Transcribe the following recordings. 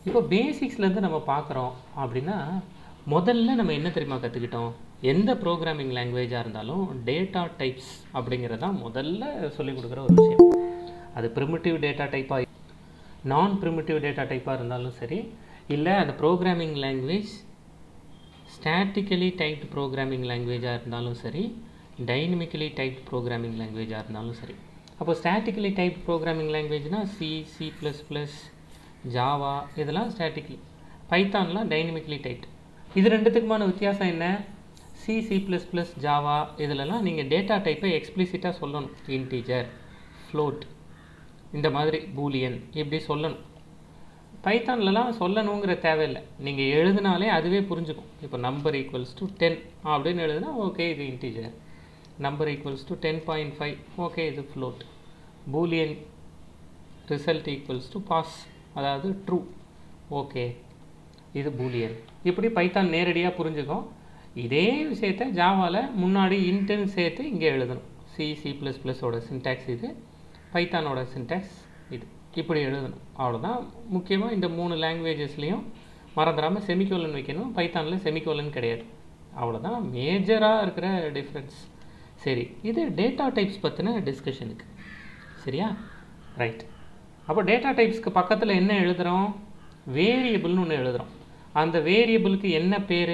இப்போ பேசிக்ஸ்லேருந்து நம்ம பார்க்குறோம் அப்படின்னா முதல்ல நம்ம என்ன தெரியுமா கற்றுக்கிட்டோம் எந்த ப்ரோக்ராமிங் லாங்குவேஜாக இருந்தாலும் டேட்டா டைப்ஸ் அப்படிங்கிறது தான் முதல்ல சொல்லிக் கொடுக்குற ஒரு விஷயம் அது ப்ரிமிட்டிவ் டேட்டா டைப்பாக நான் ப்ரிமிட்டிவ் டேட்டா டைப்பாக இருந்தாலும் சரி இல்லை அந்த programming language statically typed programming லாங்குவேஜாக இருந்தாலும் சரி டைனமிக்கலி டைப்டு ப்ரோக்ராமிங் லாங்குவேஜாக இருந்தாலும் சரி அப்போ ஸ்டாட்டிக்கலி டைப் ப்ரோக்ராமிங் லாங்குவேஜ்னால் C C plus plus Java இதெல்லாம் ஸ்டாட்டிக்கலி பைத்தான்லாம் டைனமிக்கலி டைப்டு இது ரெண்டுத்துக்குமான வித்தியாசம் என்ன C C plus plus Java இதிலலாம் நீங்கள் டேட்டா டைப்பை எக்ஸ்பிளிசிட்டாக சொல்லணும் இன்டீஜர் ஃப்ளோட் இந்த மாதிரி பூலியன் இப்படி சொல்லணும் பைத்தான்லலாம் சொல்லணுங்கிற தேவையில்லை நீங்கள் எழுதினாலே அதுவே புரிஞ்சுக்கும் இப்போ நம்பர் ஈக்குவல்ஸ் டு டென் அப்படின்னு எழுதுனா ஓகே இது integer number equals to ten point five okay இது float boolean result equals to false அதாவது ட்ரூ ஓகே இது பூலியன் இப்படி பைத்தான் நேரடியாக புரிஞ்சுக்கும் இதே விஷயத்த ஜாவாவில் முன்னாடி இன்டென் சேர்த்து இங்கே எழுதணும் சி சி ப்ளஸ் ப்ளஸோட சின்டாக்ஸ் இது பைத்தானோட சின்டாக்ஸ் இது இப்படி எழுதணும் அவ்வளோதான் முக்கியமாக இந்த மூணு லாங்குவேஜஸ்லேயும் மறந்துடாமல் செமிகோலன் வைக்கணும் பைத்தானில் செமிகோலன் கிடையாது அவ்வளோதான் மேஜராக இருக்கிற டிஃப்ரென்ஸ் சரி இது டேட்டா டைப்ஸ் பற்றின டிஸ்கஷனுக்கு சரியா ரைட் அப்போ டேட்டா டைப்ஸ்க்கு பக்கத்தில் என்ன எழுதுகிறோம் வேரியபிள்னு ஒன்று எழுதுகிறோம் அந்த வேரியபிளுக்கு என்ன பேர்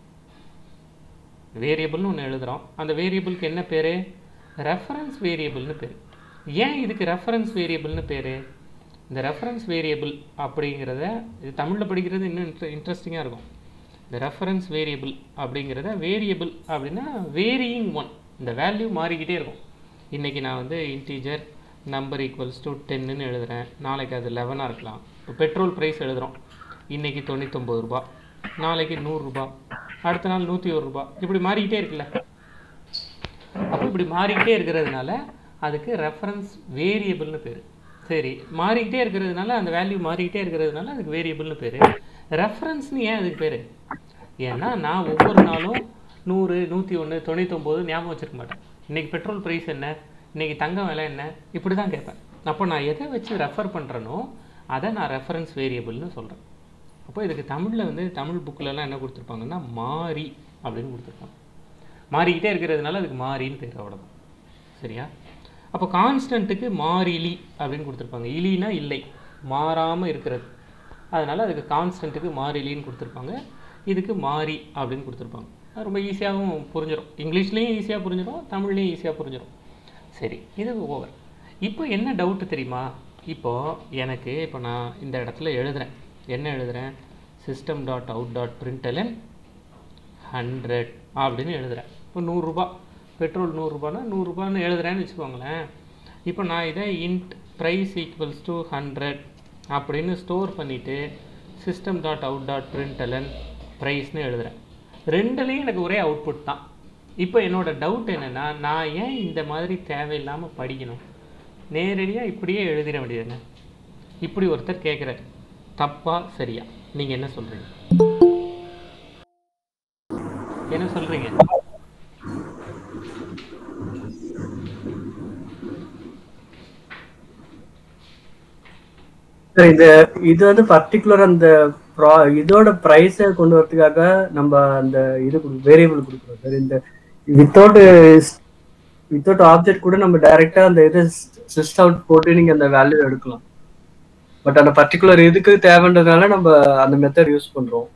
வேரியபிள்னு ஒன்று எழுதுகிறோம் அந்த வேரியபிளுக்கு என்ன பேர் ரெஃபரன்ஸ் வேரியபிள்னு பேர் ஏன் இதுக்கு ரெஃபரன்ஸ் வேரியபிள்னு பேர் இந்த ரெஃபரன்ஸ் வேரியபிள் அப்படிங்கிறத இது தமிழில் படிக்கிறது இன்னும் இன்ட்ர இன்ட்ரெஸ்டிங்காக இருக்கும் இந்த ரெஃபரன்ஸ் வேரியபிள் அப்படிங்கிறத வேரியபிள் அப்படின்னா வேரியிங் ஒன் இந்த வேல்யூ மாறிக்கிட்டே இருக்கும் இன்றைக்கி நான் வந்து இன்டீஜர் நம்பர் ஈக்குவல்ஸ் டு டென்னுன்னு எழுதுகிறேன் நாளைக்கு அது லெவனாக இருக்கலாம் இப்போ பெட்ரோல் ப்ரைஸ் எழுதுகிறோம் இன்றைக்கி தொண்ணூத்தொம்பது ரூபா நாளைக்கு நூறுரூபா அடுத்த நாள் நூற்றி ஒரு ரூபா இப்படி மாறிக்கிட்டே இருக்குல்ல அப்போ இப்படி மாறிக்கிட்டே இருக்கிறதுனால அதுக்கு ரெஃபரன்ஸ் வேரியபிள்னு பேர் சரி மாறிக்கிட்டே இருக்கிறதுனால அந்த வேல்யூ மாறிக்கிட்டே இருக்கிறதுனால அதுக்கு வேரியபிள்னு பேர் ரெஃபரன்ஸ்னு ஏன் அதுக்கு பேர் ஏன்னா நான் ஒவ்வொரு நாளும் நூறு நூற்றி ஒன்று தொண்ணூத்தொம்பது ஞாபகம் வச்சுருக்க மாட்டேன் இன்றைக்கி பெட்ரோல் ப்ரைஸ் என்ன இன்றைக்கி தங்கம் விலை என்ன இப்படி தான் கேட்பேன் அப்போ நான் எதை வச்சு ரெஃபர் பண்ணுறேனோ அதை நான் ரெஃபரன்ஸ் வேரியபிள்னு சொல்கிறேன் அப்போ இதுக்கு தமிழில் வந்து தமிழ் புக்கிலலாம் என்ன கொடுத்துருப்பாங்கன்னா மாறி அப்படின்னு கொடுத்துருப்பாங்க மாறிக்கிட்டே இருக்கிறதுனால அதுக்கு மாறின்னு பேர் அவ்வளோதான் சரியா அப்போ கான்ஸ்டன்ட்டுக்கு மாறிலி அப்படின்னு கொடுத்துருப்பாங்க இலினா இல்லை மாறாமல் இருக்கிறது அதனால் அதுக்கு கான்ஸ்டன்ட்டுக்கு மாறிலின்னு கொடுத்துருப்பாங்க இதுக்கு மாறி அப்படின்னு கொடுத்துருப்பாங்க அது ரொம்ப ஈஸியாகவும் புரிஞ்சிடும் இங்கிலீஷ்லேயும் ஈஸியாக புரிஞ்சிடும் தமிழ்லேயும் ஈஸியாக புரிஞ்சிடும் சரி இது ஓவர் இப்போ என்ன டவுட்டு தெரியுமா இப்போது எனக்கு இப்போ நான் இந்த இடத்துல எழுதுகிறேன் என்ன எழுதுகிறேன் system dot out dot println hundred அப்படின்னு எழுதுகிறேன் இப்போ நூறுரூபா பெட்ரோல் நூறுரூபானா நூறுரூபான்னு எழுதுறேன்னு வச்சுக்கோங்களேன் இப்போ நான் இதை int price equals to hundred அப்படின்னு ஸ்டோர் பண்ணிவிட்டு system dot out dot println ப்ரைஸ்னு எழுதுகிறேன் ரெண்டுலேயும் எனக்கு ஒரே அவுட்புட் தான் இப்போ என்னோடய டவுட் என்னென்னா நான் ஏன் இந்த மாதிரி தேவையில்லாமல் படிக்கணும் நேரடியாக இப்படியே எழுதிட வேண்டியதுங்க இப்படி ஒருத்தர் கேட்குறாரு தப்பா சரியா நீங்கள் என்ன சொல்கிறீங்க என்ன சொல்கிறீங்க சார் இந்த இது வந்து பர்டிகுலர் அந்த ப்ரா இதோட ப்ரைஸை கொண்டு வரதுக்காக நம்ம அந்த இது வேரியபிள் கொடுக்குறோம் சார் இந்த வித்தவுட் வித்தவுட் ஆப்ஜெக்ட் கூட நம்ம டைரக்டா அந்த இது சிஸ்ட் அவுட் போட்டு நீங்க அந்த வேல்யூ எடுக்கலாம் பட் அந்த பர்டிகுலர் இதுக்கு தேவைன்றதுனால நம்ம அந்த மெத்தட் யூஸ் பண்றோம்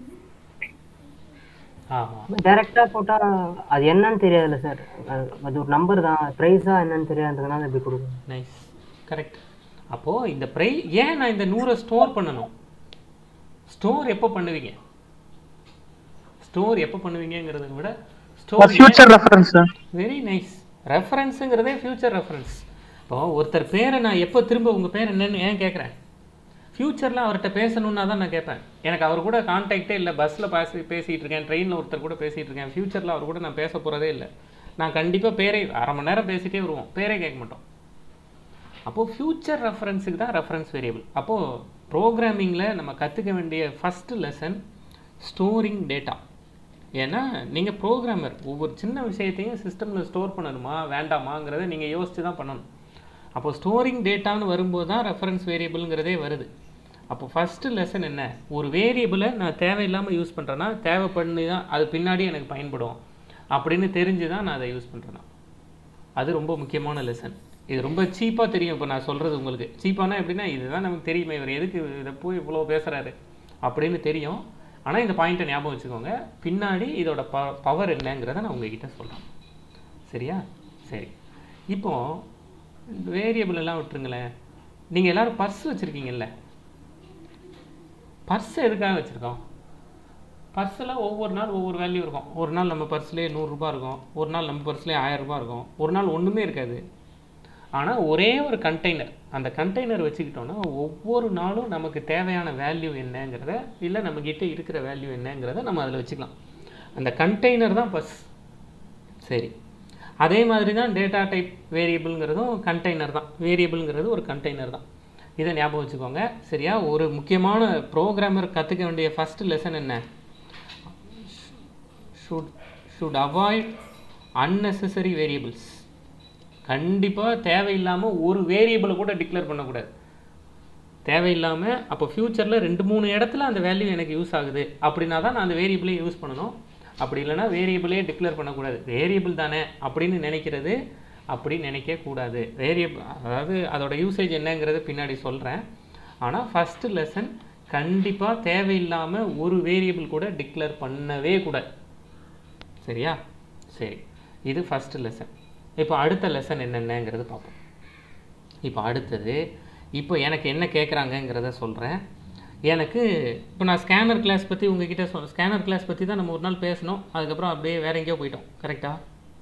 ஆமாம் டைரக்டா போட்டா அது என்னன்னு தெரியாதுல்ல சார் அது ஒரு நம்பர் தான் ப்ரைஸா என்னன்னு தெரியாததுனால இப்படி கொடுக்கும் நைஸ் கரெக்ட் அப்போது இந்த ப்ரை ஏன் நான் இந்த நூறை ஸ்டோர் பண்ணணும் ஸ்டோர் எப்போ பண்ணுவீங்க ஸ்டோர் எப்போ பண்ணுவீங்கிறத விட store future reference very nice ரெஃபரன்ஸுங்கிறதே ஃப்யூச்சர் ரெஃபரன்ஸ் இப்போ ஒருத்தர் பேரை நான் எப்போ திரும்ப உங்கள் பேர் என்னன்னு ஏன் கேட்குறேன் ஃப்யூச்சரில் அவர்கிட்ட பேசணுன்னா தான் நான் கேட்பேன் எனக்கு அவர் கூட கான்டாக்டே இல்லை பஸ்ஸில் பேசி பேசிகிட்டு இருக்கேன் ட்ரெயினில் ஒருத்தர் கூட பேசிகிட்டு இருக்கேன் ஃப்யூச்சரில் அவர் கூட நான் பேச போகிறதே இல்லை நான் கண்டிப்பாக பேரே அரை மணி நேரம் பேசிகிட்டே வருவோம் பேரே கேட்க மாட்டோம் அப்போது ஃப்யூச்சர் ரெஃபரன்ஸுக்கு தான் ரெஃபரன்ஸ் வேரியபிள் அப்போது ப்ரோக்ராமிங்கில் நம்ம கற்றுக்க வேண்டிய ஃபஸ்ட்டு லெசன் ஸ்டோரிங் டேட்டா ஏன்னா நீங்கள் ப்ரோக்ராமர் ஒவ்வொரு சின்ன விஷயத்தையும் சிஸ்டமில் ஸ்டோர் பண்ணணுமா வேண்டாமாங்கிறத நீங்கள் யோசித்து தான் பண்ணணும் அப்போ ஸ்டோரிங் டேட்டான்னு வரும்போது தான் ரெஃபரன்ஸ் வேரியபிள்ங்கிறதே வருது அப்போ ஃபஸ்ட்டு லெசன் என்ன ஒரு வேரியபிளை நான் தேவையில்லாமல் யூஸ் பண்ணுறேன்னா தேவை பண்ணி தான் அது பின்னாடி எனக்கு பயன்படும் அப்படின்னு தெரிஞ்சு தான் நான் அதை யூஸ் பண்ணுறேன்னா அது ரொம்ப முக்கியமான லெசன் இது ரொம்ப சீப்பாக தெரியும் இப்போ நான் சொல்கிறது உங்களுக்கு சீப்பானா எப்படின்னா இதுதான் நமக்கு தெரியுமே இவர் எதுக்கு இதை போய் இவ்வளோ பேசுகிறாரு அப்படின்னு தெரியும் ஆனால் இந்த பாயிண்ட்டை ஞாபகம் வச்சுக்கோங்க பின்னாடி இதோட ப பவர் என்னங்கிறத நான் உங்ககிட்ட சொல்கிறேன் சரியா சரி இப்போ வேரியபிள் எல்லாம் விட்டுருங்களேன் நீங்கள் எல்லாரும் பர்ஸ் வச்சுருக்கீங்கல்ல பர்ஸ் எதுக்காக வச்சுருக்கோம் பர்ஸில் ஒவ்வொரு நாள் ஒவ்வொரு வேல்யூ இருக்கும் ஒரு நாள் நம்ம பர்ஸ்லேயே நூறுரூபா இருக்கும் ஒரு நாள் நம்ம பர்ஸ்லேயே ஆயிரரூபா இருக்கும் ஒரு நாள் ஒன்றுமே இருக்காது ஆனால் ஒரே ஒரு கண்டெய்னர் அந்த கண்டெய்னர் வச்சுக்கிட்டோன்னா ஒவ்வொரு நாளும் நமக்கு தேவையான வேல்யூ என்னங்கிறத இல்லை நம்மக்கிட்ட இருக்கிற வேல்யூ என்னங்கிறத நம்ம அதில் வச்சுக்கலாம் அந்த கண்டெய்னர் தான் பஸ் சரி அதே மாதிரி தான் டேட்டா டைப் வேரியபிள்ங்கிறதும் கண்டெய்னர் தான் வேரியபிள்ங்கிறது ஒரு கண்டெய்னர் தான் இதை ஞாபகம் வச்சுக்கோங்க சரியா ஒரு முக்கியமான ப்ரோக்ராமர் கற்றுக்க வேண்டிய ஃபஸ்ட் லெசன் என்ன should should avoid unnecessary variables கண்டிப்பாக தேவையில்லாமல் ஒரு வேரியபிளை கூட டிக்ளேர் பண்ணக்கூடாது தேவையில்லாமல் அப்போ ஃப்யூச்சரில் ரெண்டு மூணு இடத்துல அந்த வேல்யூ எனக்கு யூஸ் ஆகுது அப்படின்னா தான் நான் அந்த வேரியபிளே யூஸ் பண்ணணும் அப்படி இல்லைன்னா வேரியபிளே டிக்ளேர் பண்ணக்கூடாது வேரியபிள் தானே அப்படின்னு நினைக்கிறது அப்படி நினைக்கக்கூடாது வேரியபிள் அதாவது அதோட யூசேஜ் என்னங்கிறத பின்னாடி சொல்கிறேன் ஆனால் ஃபஸ்ட்டு லெசன் கண்டிப்பாக தேவையில்லாமல் ஒரு வேரியபிள் கூட டிக்ளேர் பண்ணவே கூடாது சரியா சரி இது ஃபஸ்ட்டு லெசன் இப்போ அடுத்த லெசன் என்னென்னங்கிறது பார்ப்போம் இப்போ அடுத்தது இப்போ எனக்கு என்ன கேட்குறாங்கங்கிறத சொல்கிறேன் எனக்கு இப்போ நான் ஸ்கேனர் கிளாஸ் பற்றி உங்ககிட்ட சொல் ஸ்கேனர் கிளாஸ் பற்றி தான் நம்ம ஒரு நாள் பேசணும் அதுக்கப்புறம் அப்படியே வேற எங்கேயோ போயிட்டோம் கரெக்டா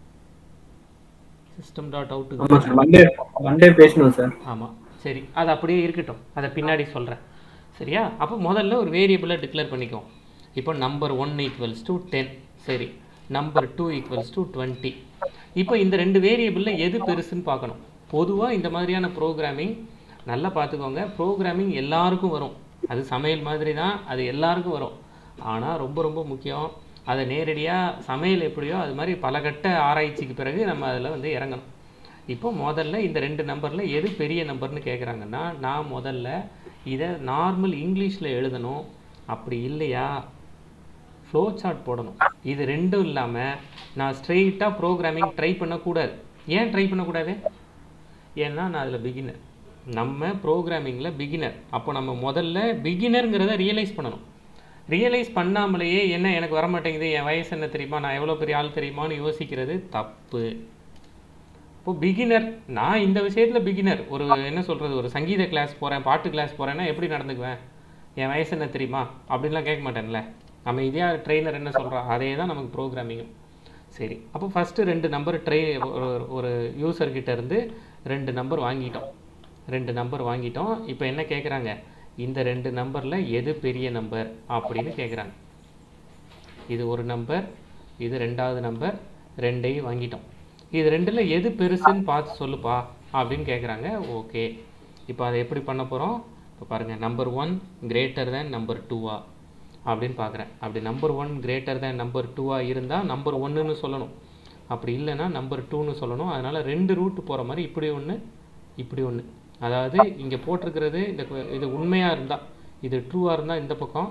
சிஸ்டம் டாட் அவுட்டு ஆமா சார் மண்டே மண்டே பேசணும் சார் ஆமாம் சரி அது அப்படியே இருக்கட்டும் அதை பின்னாடி சொல்கிறேன் சரியா அப்போ முதல்ல ஒரு வேரியபிளை டிக்ளேர் பண்ணிக்கோ இப்போ number one equals to ten சரி number two equals to twenty இப்போ இந்த ரெண்டு வேரியபிளில் எது பெருசுன்னு பார்க்கணும் பொதுவாக இந்த மாதிரியான ப்ரோக்ராமிங் நல்லா பார்த்துக்கோங்க ப்ரோக்ராமிங் எல்லாருக்கும் வரும் அது சமையல் மாதிரி தான் அது எல்லாருக்கும் வரும் ஆனால் ரொம்ப ரொம்ப முக்கியம் அதை நேரடியாக சமையல் எப்படியோ அது மாதிரி பல கட்ட ஆராய்ச்சிக்கு பிறகு நம்ம அதில் வந்து இறங்கணும் இப்போ முதல்ல இந்த ரெண்டு நம்பரில் எது பெரிய நம்பர்னு கேட்குறாங்கன்னா நான் முதல்ல இதை நார்மல் இங்கிலீஷில் எழுதணும் அப்படி இல்லையா ஃப்ளோ சார்ட் போடணும் இது ரெண்டும் இல்லாமல் நான் ஸ்ட்ரெயிட்டாக ப்ரோக்ராமிங் ட்ரை பண்ணக்கூடாது ஏன் ட்ரை பண்ணக்கூடாது ஏன்னா நான் அதில் பிகினர் நம்ம ப்ரோக்ராமிங்கில் பிகினர் அப்போ நம்ம முதல்ல பிகினருங்கிறத ரியலைஸ் பண்ணணும் ரியலைஸ் பண்ணாமலேயே என்ன எனக்கு வர மாட்டேங்குது என் வயசு என்ன தெரியுமா நான் எவ்வளோ பெரிய ஆள் தெரியுமான்னு யோசிக்கிறது தப்பு இப்போ பிகினர் நான் இந்த விஷயத்தில் பிகினர் ஒரு என்ன சொல்கிறது ஒரு சங்கீத கிளாஸ் போகிறேன் பாட்டு கிளாஸ் போகிறேன்னா எப்படி நடந்துக்குவேன் என் வயசு என்ன தெரியுமா அப்படின்லாம் கேட்க மாட்டேன்ல நம்ம இதே ட்ரெயினர் என்ன சொல்கிறோம் அதே தான் நமக்கு ப்ரோக்ராமிங்கும் சரி அப்போ ஃபஸ்ட்டு ரெண்டு நம்பர் ட்ரை ஒரு ஒரு யூசர்கிட்ட இருந்து ரெண்டு நம்பர் வாங்கிட்டோம் ரெண்டு நம்பர் வாங்கிட்டோம் இப்போ என்ன கேட்குறாங்க இந்த ரெண்டு நம்பரில் எது பெரிய நம்பர் அப்படின்னு கேட்குறாங்க இது ஒரு நம்பர் இது ரெண்டாவது நம்பர் ரெண்டையும் வாங்கிட்டோம் இது ரெண்டில் எது பெருசுன்னு பார்த்து சொல்லுப்பா அப்படின்னு கேட்குறாங்க ஓகே இப்போ அதை எப்படி பண்ண போகிறோம் இப்போ பாருங்கள் number one greater than number டூவா அப்படின்னு பார்க்குறேன் அப்படி number one greater than number டூவாக இருந்தால் நம்பர் ஒன்றுன்னு சொல்லணும் அப்படி இல்லைன்னா நம்பர் டூன்னு சொல்லணும் அதனால் ரெண்டு ரூட் போகிற மாதிரி இப்படி ஒன்று இப்படி ஒன்று அதாவது இங்கே போட்டிருக்கிறது இந்த கு- இது உண்மையாக இருந்தால் இது ட்ரூவாக இருந்தால் இந்த பக்கம்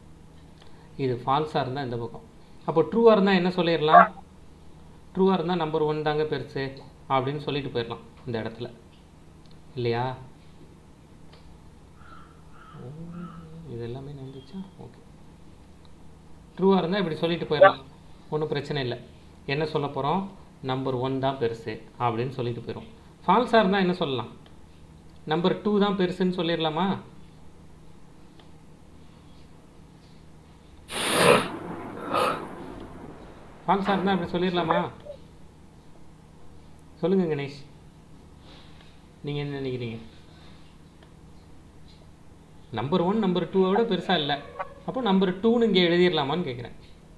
இது ஃபால்ஸாக இருந்தால் இந்த பக்கம் அப்போ ட்ரூவாக இருந்தால் என்ன சொல்லிடலாம் ட்ரூவாக இருந்தால் நம்பர் ஒன் தாங்க பெருசு அப்படின்னு சொல்லிட்டு போயிடலாம் இந்த இடத்துல இல்லையா ஓ, இது எல்லாமே நடந்துச்சா ஓகே ட்ரூவாக இருந்தால் இப்படி சொல்லிட்டு போயிடலாம் ஒன்றும் பிரச்சனை இல்லை என்ன சொல்ல போகிறோம் நம்பர் ஒன் தான் பெருசு அப்படின்னு சொல்லிட்டு போயிடும் ஃபால்ஸாக இருந்தால் என்ன சொல்லலாம் நம்பர் டூ தான் பெருசுன்னு சொல்லிடலாமா ஃபால்ஸாக இருந்தால் அப்படி சொல்லிடலாமா சொல்லுங்க கணேஷ் நீங்கள் என்ன நினைக்கிறீங்க நம்பர் ஒன் நம்பர் டூவை விட பெருசாக இல்லை அப்போ நம்பர் டூன்னு இங்கே எழுதிடலாமான்னு கேட்குறேன்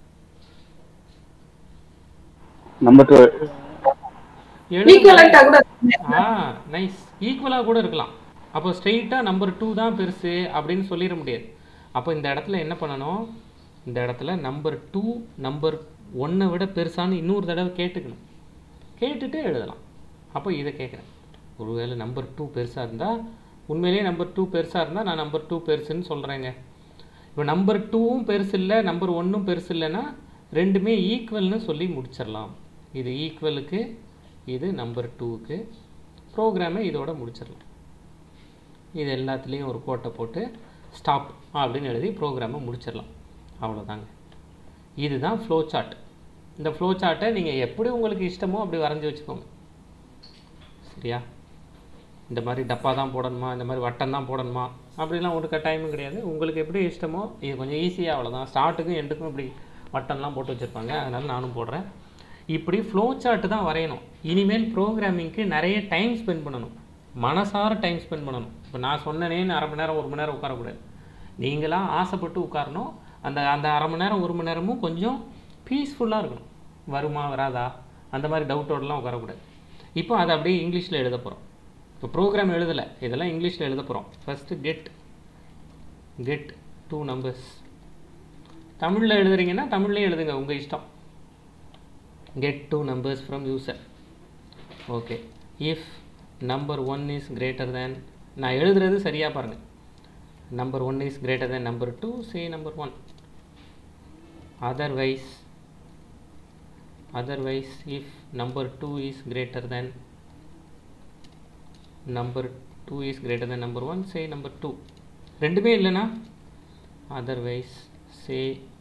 நம்பர் டூ ஈக்குவலண்டா கூட ஆ நைஸ் ஈக்குவலாக கூட இருக்கலாம் அப்போ ஸ்ட்ரெயிட்டாக நம்பர் டூ தான் பெருசு அப்படின்னு சொல்லிட முடியாது அப்போ இந்த இடத்துல என்ன பண்ணணும் இந்த இடத்துல நம்பர் டூ நம்பர் ஒன்னை விட பெருசான்னு இன்னொரு தடவை கேட்டுக்கணும் கேட்டுட்டு எழுதலாம் அப்போ இதை கேட்குறேன் ஒருவேளை நம்பர் டூ பெருசாக இருந்தால் உண்மையிலேயே நம்பர் டூ பெருசாக இருந்தால் நான் நம்பர் டூ பெருசுன்னு சொல்கிறேங்க இப்போ நம்பர் டூவும் பெருசு இல்லை நம்பர் ஒன்றும் பெருசு இல்லைன்னா ரெண்டுமே ஈக்குவல்னு சொல்லி முடிச்சிடலாம் இது ஈக்குவலுக்கு இது நம்பர் டூவுக்கு ப்ரோக்ராமை இதோட முடிச்சிடலாம் இது எல்லாத்துலேயும் ஒரு கோட்டை போட்டு ஸ்டாப் அப்படின்னு எழுதி ப்ரோக்ராமை முடிச்சிடலாம் அவ்வளோதாங்க இதுதான் ஃப்ளோ சார்ட் இந்த ஃப்ளோ சார்ட்டை நீங்கள் எப்படி உங்களுக்கு இஷ்டமோ அப்படி வரைஞ்சி வச்சுக்கோங்க சரியா இந்த மாதிரி டப்பா தான் போடணுமா இந்த மாதிரி வட்டம் தான் போடணுமா அப்படிலாம் ஒரு கட்டாயமும் கிடையாது உங்களுக்கு எப்படி இஷ்டமோ இது கொஞ்சம் ஈஸியாக அவ்வளோதான் ஸ்டார்ட்டுக்கும் எண்டுக்கும் இப்படி வட்டம்லாம் போட்டு வச்சுருப்பாங்க அதனால் நானும் போடுறேன் இப்படி ஃப்ளோ சார்ட் தான் வரையணும் இனிமேல் ப்ரோக்ராமிங்க்கு நிறைய டைம் ஸ்பெண்ட் பண்ணணும் மனசார டைம் ஸ்பெண்ட் பண்ணணும் இப்போ நான் சொன்னேனேன்னு அரை மணி நேரம் ஒரு மணி நேரம் உட்காரக்கூடாது நீங்களாம் ஆசைப்பட்டு உட்காரணும் அந்த அந்த அரை மணி நேரம் ஒரு மணி நேரமும் கொஞ்சம் பீஸ்ஃபுல்லாக இருக்கணும் வருமா வராதா அந்த மாதிரி டவுட்டோடலாம் உட்காரக்கூடாது இப்போ அதை அப்படியே இங்கிலீஷில் எழுத போகிறோம் இப்போ ப்ரோக்ராம் எழுதலை இதெல்லாம் இங்கிலீஷில் எழுத போகிறோம் first get get two numbers தமிழில் எழுதுறீங்கன்னா தமிழ்லேயே எழுதுங்க உங்கள் இஷ்டம் get two numbers from user okay if number one is greater than நான் எழுதுறது சரியாக பாருங்கள் number one is greater than number two say number one otherwise otherwise if number 2 is greater than number 2 is greater than number 1 say number 2 ரெண்டுமே இல்லைனா otherwise say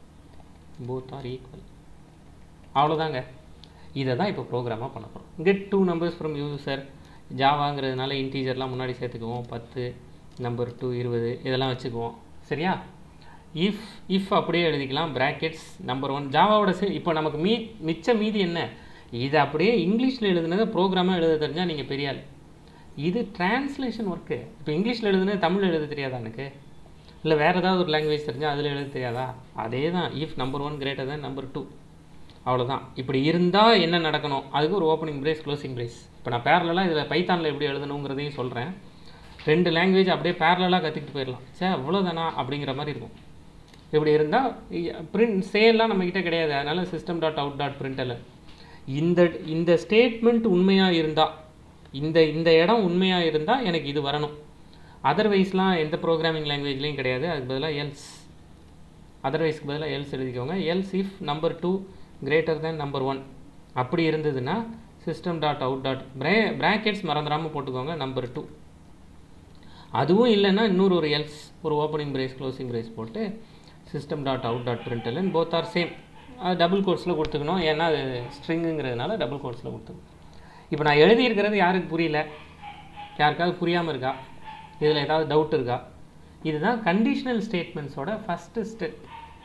both are equal அவ்வளோதாங்க இதை தான் இப்போ ப்ரோக்ராமாக பண்ண போகிறோம் get two numbers from user ஜாவாங்கிறதுனால இன்டீஜர்லாம் முன்னாடி சேர்த்துக்குவோம் பத்து நம்பர் டூ இருபது இதெல்லாம் வச்சுக்குவோம் சரியா இஃப் இஃப் அப்படியே எழுதிக்கலாம் பிராக்கெட்ஸ் நம்பர் ஒன் ஜாவாவோட சே இப்போ நமக்கு மீ மிச்ச மீதி என்ன இது அப்படியே இங்கிலீஷில் எழுதுனதை ப்ரோக்ராமாக எழுத தெரிஞ்சால் நீங்கள் பெரிய ஆள் இது டிரான்ஸ்லேஷன் ஒர்க்கு இப்போ இங்கிலீஷில் எழுதுனது தமிழ் எழுத தெரியாதா எனக்கு இல்லை வேறு ஏதாவது ஒரு லாங்குவேஜ் தெரிஞ்சால் அதில் எழுத தெரியாதா அதே தான் if number one greater than number two அவ்வளோதான் இப்படி இருந்தால் என்ன நடக்கணும் அதுக்கு ஒரு ஓப்பனிங் பிரேஸ் க்ளோசிங் பிரேஸ் இப்போ நான் பேரலாக இதில் பைத்தானில் எப்படி எழுதணுங்கிறதையும் சொல்கிறேன் ரெண்டு லாங்குவேஜ் அப்படியே பேரலாக கற்றுக்கிட்டு போயிடலாம் சே அவ்வளோதானா அப்படிங்கிற மாதிரி இருக்கும் இப்படி இருந்தால் பிரிண்ட் சேல்லாம் நம்மக்கிட்ட கிடையாது அதனால் system dot out dot println இந்த இந்த ஸ்டேட்மெண்ட் உண்மையாக இருந்தால் இந்த இந்த இடம் உண்மையாக இருந்தால் எனக்கு இது வரணும் அதர்வைஸ்லாம் எந்த ப்ரோக்ராமிங் லாங்குவேஜ்லேயும் கிடையாது அதுக்கு பதிலாக எல்ஸ் அதர்வைஸ்க்கு பதிலாக எல்ஸ் எழுதிக்கோங்க else if number two greater than number one அப்படி இருந்ததுன்னா சிஸ்டம் டாட் அவுட் டாட் பிரே ப்ராக்கெட்ஸ் மறந்துடாமல் போட்டுக்கோங்க நம்பர் டூ அதுவும் இல்லைன்னா இன்னொரு ஒரு எல்ஸ் ஒரு ஓப்பனிங் பிரேஸ் க்ளோசிங் பிரேஸ் போட்டு system dot out dot println both are same அது டபுள் கோர்ஸில் கொடுத்துக்கணும் ஏன்னா அது ஸ்ட்ரிங்குங்கிறதுனால டபுள் கோர்ஸில் கொடுத்துக்கணும் இப்போ நான் எழுதியிருக்கிறது யாருக்கு புரியல யாருக்காவது புரியாமல் இருக்கா இதில் ஏதாவது டவுட் இருக்கா இதுதான் கண்டிஷனல் ஸ்டேட்மெண்ட்ஸோட ஃபஸ்ட்டு ஸ்டெப்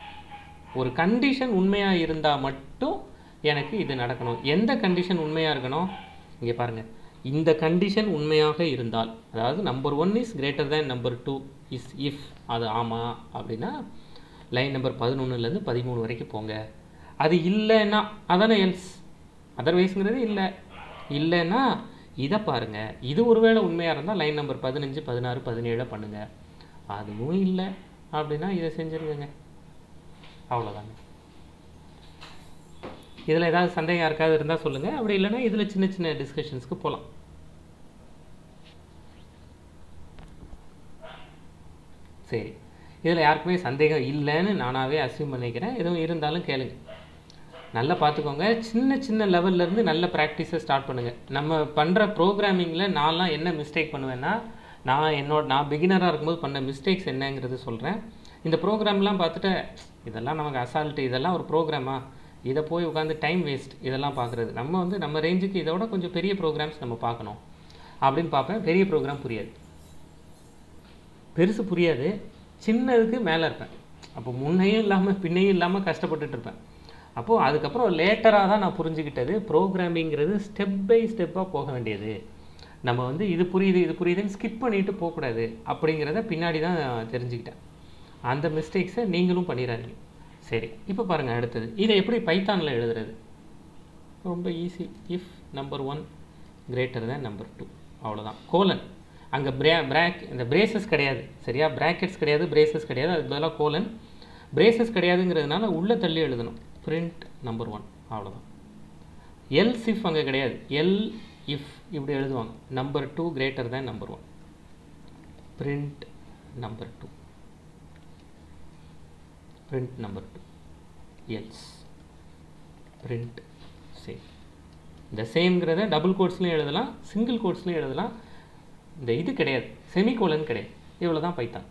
ஒரு கண்டிஷன் உண்மையாக இருந்தால் மட்டும் எனக்கு இது நடக்கணும் எந்த கண்டிஷன் உண்மையாக இருக்கணும் இங்கே பாருங்கள் இந்த கண்டிஷன் உண்மையாக இருந்தால் அதாவது number one is greater than number two is if அது ஆமாம் அப்படின்னா லைன் நம்பர் பதினொன்றுலேருந்து பதிமூணு வரைக்கும் போங்க அது இல்லைன்னா அதானே எல்ஸ் அதர்வைஸ்ங்கிறது இல்லை இல்லைன்னா இதை பாருங்கள் இது ஒருவேளை உண்மையாக இருந்தால் லைன் நம்பர் பதினஞ்சு பதினாறு பதினேழு பண்ணுங்கள் அதுவும் இல்லை அப்படின்னா இதை செஞ்சுருங்க அவ்வளோதாங்க இதில் ஏதாவது சந்தேகம் யாருக்காவது இருந்தால் சொல்லுங்கள் அப்படி இல்லைன்னா இதில் சின்ன சின்ன டிஸ்கஷன்ஸ்க்கு போகலாம் சரி இதில் யாருக்குமே சந்தேகம் இல்லைன்னு நானாகவே அசியூம் பண்ணிக்கிறேன் எதுவும் இருந்தாலும் கேளுங்க நல்லா பார்த்துக்கோங்க சின்ன சின்ன லெவல்லேருந்து நல்ல ப்ராக்டிஸை ஸ்டார்ட் பண்ணுங்கள் நம்ம பண்ணுற ப்ரோக்ராமிங்கில் நான்லாம் என்ன மிஸ்டேக் பண்ணுவேன்னா நான் என்னோட நான் பிகினராக இருக்கும்போது பண்ண மிஸ்டேக்ஸ் என்னங்கிறது சொல்கிறேன் இந்த ப்ரோக்ராம்லாம் பார்த்துட்டு இதெல்லாம் நமக்கு அசால்ட்டு இதெல்லாம் ஒரு ப்ரோக்ராமா இதை போய் உட்காந்து டைம் வேஸ்ட் இதெல்லாம் பார்க்குறது நம்ம வந்து நம்ம ரேஞ்சுக்கு இதோட கொஞ்சம் பெரிய ப்ரோக்ராம்ஸ் நம்ம பார்க்கணும் அப்படின்னு பார்ப்பேன் பெரிய ப்ரோக்ராம் புரியாது பெருசு புரியாது சின்னதுக்கு மேலே இருப்பேன் அப்போ முன்னையும் இல்லாமல் பின்னையும் இல்லாமல் கஷ்டப்பட்டுட்டு இருப்பேன் அப்போது அதுக்கப்புறம் லேட்டராக தான் நான் புரிஞ்சுக்கிட்டது ப்ரோக்ராமிங்கிறது ஸ்டெப் பை ஸ்டெப்பாக போக வேண்டியது நம்ம வந்து இது புரியுது இது புரியுதுன்னு ஸ்கிப் பண்ணிட்டு போகக்கூடாது அப்படிங்கிறத பின்னாடி தான் தெரிஞ்சுக்கிட்டேன் அந்த மிஸ்டேக்ஸை நீங்களும் பண்ணிடாதீங்க சரி இப்போ பாருங்கள் அடுத்தது இதை எப்படி பைத்தானில் எழுதுறது ரொம்ப easy if number one greater than number two அவ்வளோதான் கோலன் அங்கே பிரே பிராக் இந்த பிரேசஸ் கிடையாது சரியா பிராக்கெட்ஸ் கிடையாது பிரேசஸ் கிடையாது அதுக்கு பதிலாக கோலன் பிரேசஸ் கிடையாதுங்கிறதுனால உள்ளே தள்ளி எழுதணும் பிரிண்ட் நம்பர் ஒன் அவ்வளோதான் எல்ஸ் இஃப் அங்கே கிடையாது எல் இஃப் இப்படி எழுதுவாங்க number two greater than number one print number 2 print number 2 else print same இந்த சேம்ங்கிறத டபுள் கோட்ஸ்லையும் எழுதலாம் சிங்கிள் கோட்ஸ்லையும் எழுதலாம் இந்த இது கிடையாது செமிகோலன் கிடையாது இவ்வளோ தான் பைத்தான்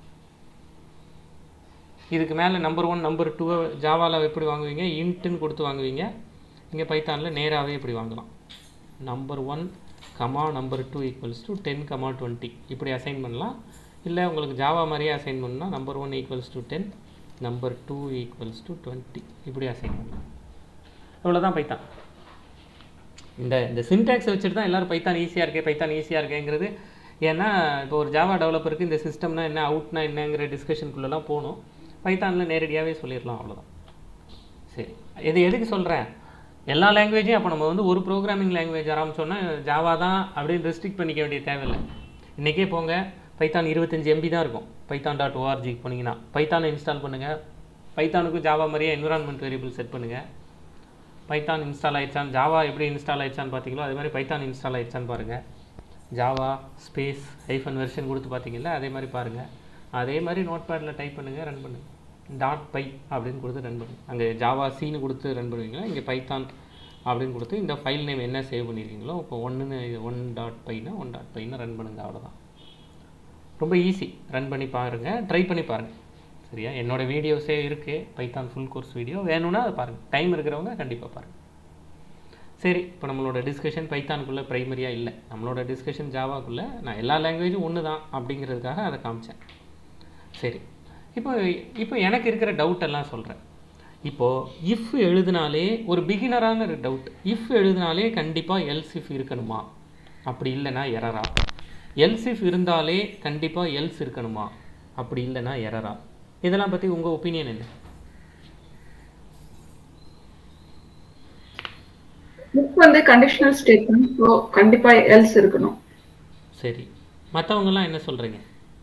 இதுக்கு மேலே நம்பர் ஒன் நம்பர் டூவை ஜாவாவில் எப்படி வாங்குவீங்க இன்ட்டுன்னு கொடுத்து வாங்குவீங்க இங்கே பைத்தானில் நேராகவே இப்படி வாங்கலாம் number one comma number two equals to ten comma twenty இப்படி அசைன் பண்ணலாம் இல்லை உங்களுக்கு ஜாவா மாதிரியே அசைன் பண்ணால் number one equals to ten number two equals to twenty இப்படி அசைன் பண்ணலாம் இவ்வளோதான் பைத்தான் இந்த இந்த சின்டாக்ஸை வச்சுட்டு தான் எல்லாரும் பைத்தான் ஈஸியாக இருக்கே பைத்தான் ஈஸியாக இருக்கேங்கிறது ஏன்னா இப்போ ஒரு ஜாவா டெவலப்பருக்கு இந்த சிஸ்டம்னா என்ன அவுட்னா என்னங்கிற டிஸ்கஷனுக்குள்ளெல்லாம் போகணும் பைத்தானில் நேரடியாகவே சொல்லிடலாம் அவ்வளோதான் சரி இது எதுக்கு சொல்கிறேன் எல்லா லாங்குவேஜையும் அப்போ நம்ம வந்து ஒரு ப்ரோக்ராமிங் லாங்குவேஜ் ஆரம்பிச்சோன்னா ஜாவா தான் அப்படின்னு ரெஸ்ட்ரிக்ட் பண்ணிக்க வேண்டிய தேவையில்லை இன்றைக்கே போங்க பைத்தான் இருபத்தஞ்சி எம்பி தான் இருக்கும் பைத்தான் டாட் ஓஆர்ஜிக்கு போனீங்கன்னா பைத்தானை இன்ஸ்டால் பண்ணுங்கள் பைத்தானுக்கும் ஜாவா மாதிரியே என்விரான்மெண்ட் வேரியபிள் செட் பண்ணுங்கள் பைத்தான் இன்ஸ்டால் ஆயிடுச்சான்னு ஜாவா எப்படி இன்ஸ்டால் ஆயிடுச்சான்னு பார்த்தீங்களோ அதே மாதிரி பைத்தான் இன்ஸ்டால் ஆயிடுச்சான்னு பாருங்கள் ஜாவா ஸ்பேஸ் ஹைஃபன் வெர்ஷன் கொடுத்து பார்த்தீங்கல்ல அதே மாதிரி பாருங்கள் அதே மாதிரி நோட் பேடில் டைப் பண்ணுங்கள் ரன் பண்ணுங்கள் டாட் பை அப்படின்னு கொடுத்து ரன் பண்ணுங்க அங்கே ஜாவா சீனு கொடுத்து ரன் பண்ணுவீங்களா இங்கே பைத்தான் அப்படின்னு கொடுத்து இந்த ஃபைல் நேம் என்ன சேவ் பண்ணியிருக்கீங்களோ இப்போ ஒன்றுன்னு ஒன் டாட் பைனா ஒன் டாட் பைனா ரன் பண்ணுங்கள் அவ்வளோதான் ரொம்ப ஈஸி ரன் பண்ணி பாருங்கள் ட்ரை பண்ணி பாருங்கள் சரியா என்னோட வீடியோஸே இருக்குது பைத்தான் ஃபுல் கோர்ஸ் வீடியோ வேணும்னா அதை பாருங்கள் டைம் இருக்கிறவங்க கண்டிப்பாக பாருங்கள் சரி இப்போ நம்மளோட டிஸ்கஷன் பைத்தானுக்குள்ளே ப்ரைமரியாக இல்லை நம்மளோட டிஸ்கஷன் ஜாவாக்குள்ளே நான் எல்லா லாங்குவேஜும் ஒன்று தான் அப்படிங்கிறதுக்காக அதை காமிச்சேன் சரி இப்போ இப்போ எனக்கு இருக்கிற டவுட் எல்லாம் சொல்கிறேன் இப்போது இஃப் எழுதினாலே ஒரு பிகினரான ஒரு டவுட் இஃப் எழுதினாலே கண்டிப்பாக எல்ஸ் இஃப் இருக்கணுமா அப்படி இல்லைன்னா எரரா எல்ஸ் இஃப் இருந்தாலே கண்டிப்பாக எல்ஸ் இருக்கணுமா அப்படி இல்லைன்னா எரரா இதெல்லாம் பற்றி உங்கள் ஒப்பீனியன் என்ன புக் வந்து கண்டிஷனல் ஸ்டேட்மெண்ட் ஸோ கண்டிப்பா எல்ஸ் இருக்கணும் சரி மற்றவங்கெல்லாம் என்ன சொல்கிறீங்க